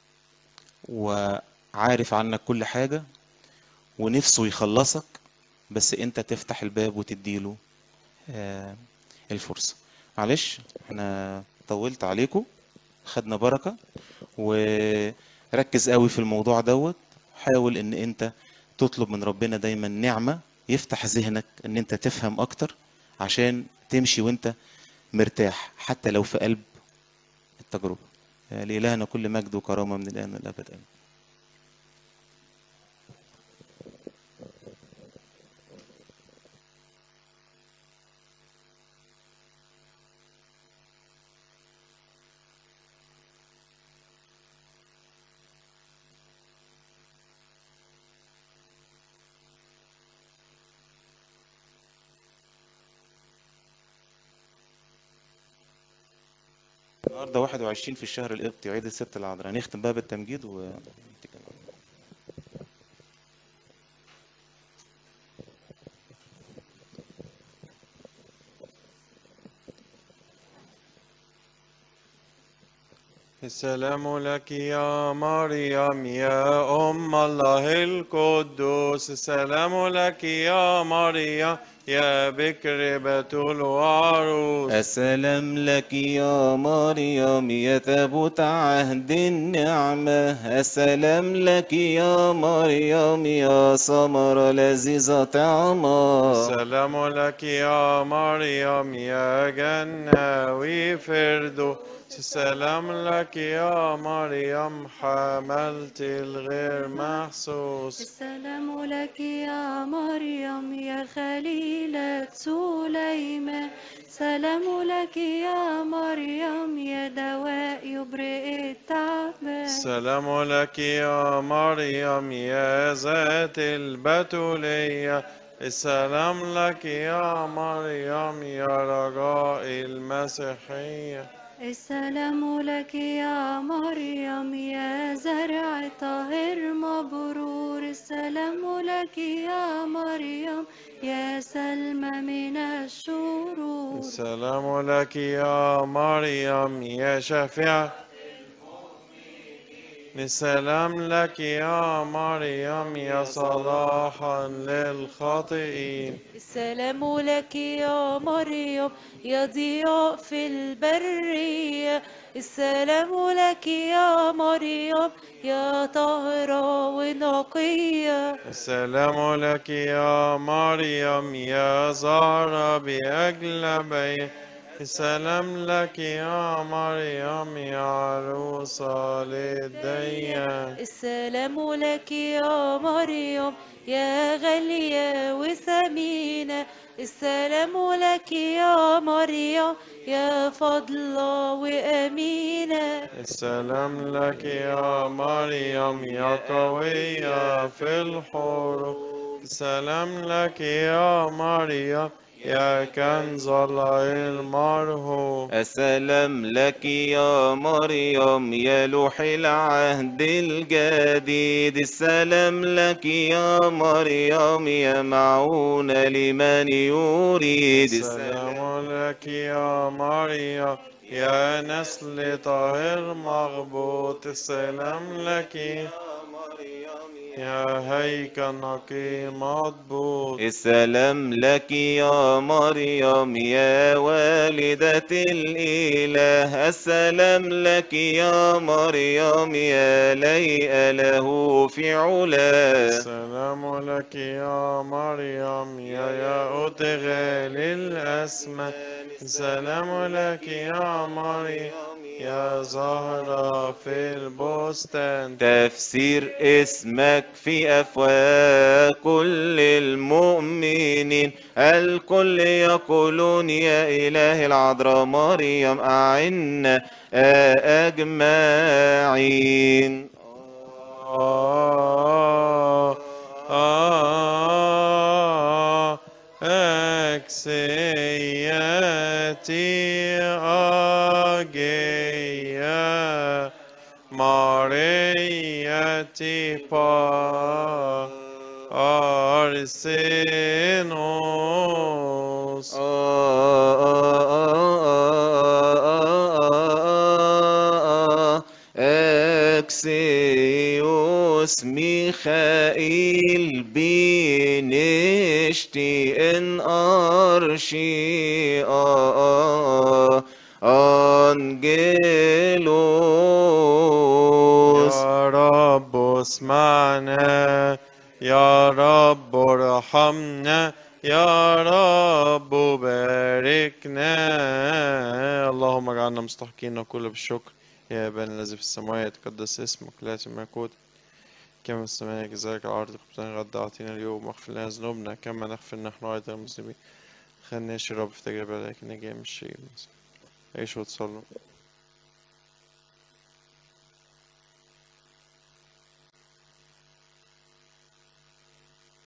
وعارف عنك كل حاجة ونفسه يخلصك بس انت تفتح الباب وتديله آه، الفرصة معلش احنا طولت عليكم خدنا بركة وركز قوي في الموضوع دوت حاول ان انت تطلب من ربنا دايما نعمة يفتح ذهنك ان انت تفهم اكتر عشان تمشي وانت مرتاح حتى لو في قلب التجربة آه، لإلهنا كل مجد وكرامة من الآن والأبد آمين النهارده 21 في الشهر القبطي عيد الست العذراء هنختم بقى بالتمجيد و السلام لك يا مريم يا أم الله القدوس السلام لك يا مريم يا بكر بتول وعروس السلام لك يا مريم يا تابوت عهد النعمة السلام لك يا مريم يا ثمرة لذيذة طعمة السلام لك يا مريم يا جنة وفردوس السلام لك يا مريم حملت الغير محسوس السلام لك يا مريم يا خليلة سليمان سلام لك يا مريم يا دواء يبرئ التعبان السلام لك يا مريم يا ذات البتولية السلام لك يا مريم يا رجاء المسيحية السلام لك يا مريم يا زرع طاهر مبرور السلام لك يا مريم يا سلمى من الشرور السلام لك يا مريم يا شفيع السلام لك يا مريم يا صلاحا للخاطئين السلام لك يا مريم يا ضياء في البرية السلام لك يا مريم يا طاهرة ونقية السلام لك يا مريم يا زهرة بأجلبية السلام لك يا مريم يا عروسة للديان السلام لك يا مريم يا غالية وثمينة السلام لك يا مريم يا فضلة وأمينة السلام لك يا مريم يا قوية في الحروب السلام لك يا مريم يا كنز الله المرهوب السلام لك يا مريم يا لوح العهد الجديد السلام لك يا مريم يا معونة لمن يريد السلام لك يا مريم يا نسل طاهر مغبوط السلام لك يا هيكل نقي مضبوط السلام لك يا مريم يا والدة الإله السلام لك يا مريم يا ليئة له في علاه السلام لك يا مريم يا يا أدغال الأسماء السلام لك يا مريم يا زهرة في البستان تفسير اسمك في أفواه كل المؤمنين الكل يقولون يا إله العذراء مريم أعنا أجمعين آه آه أكسياتي أجيا مارياتي با أرسينوس أكسيوس ميخائيل بنشتي إن أرشي أنجيلوس يا رب اسمعنا يا رب ارحمنا يا رب باركنا اللهم اجعلنا مستحقين كل بالشكر يا ابانا الذي في السماء يتقدس اسمك لا يأتي ملكوتك كما في السماء كذلك على الأرض خبزنا غدا أعطينا اليوم واغفر لنا ذنوبنا كما نغفر نحن أيضا المسلمين خلناش الرب في تجربة لكن نجي من الشيء عيشوا وتصلوا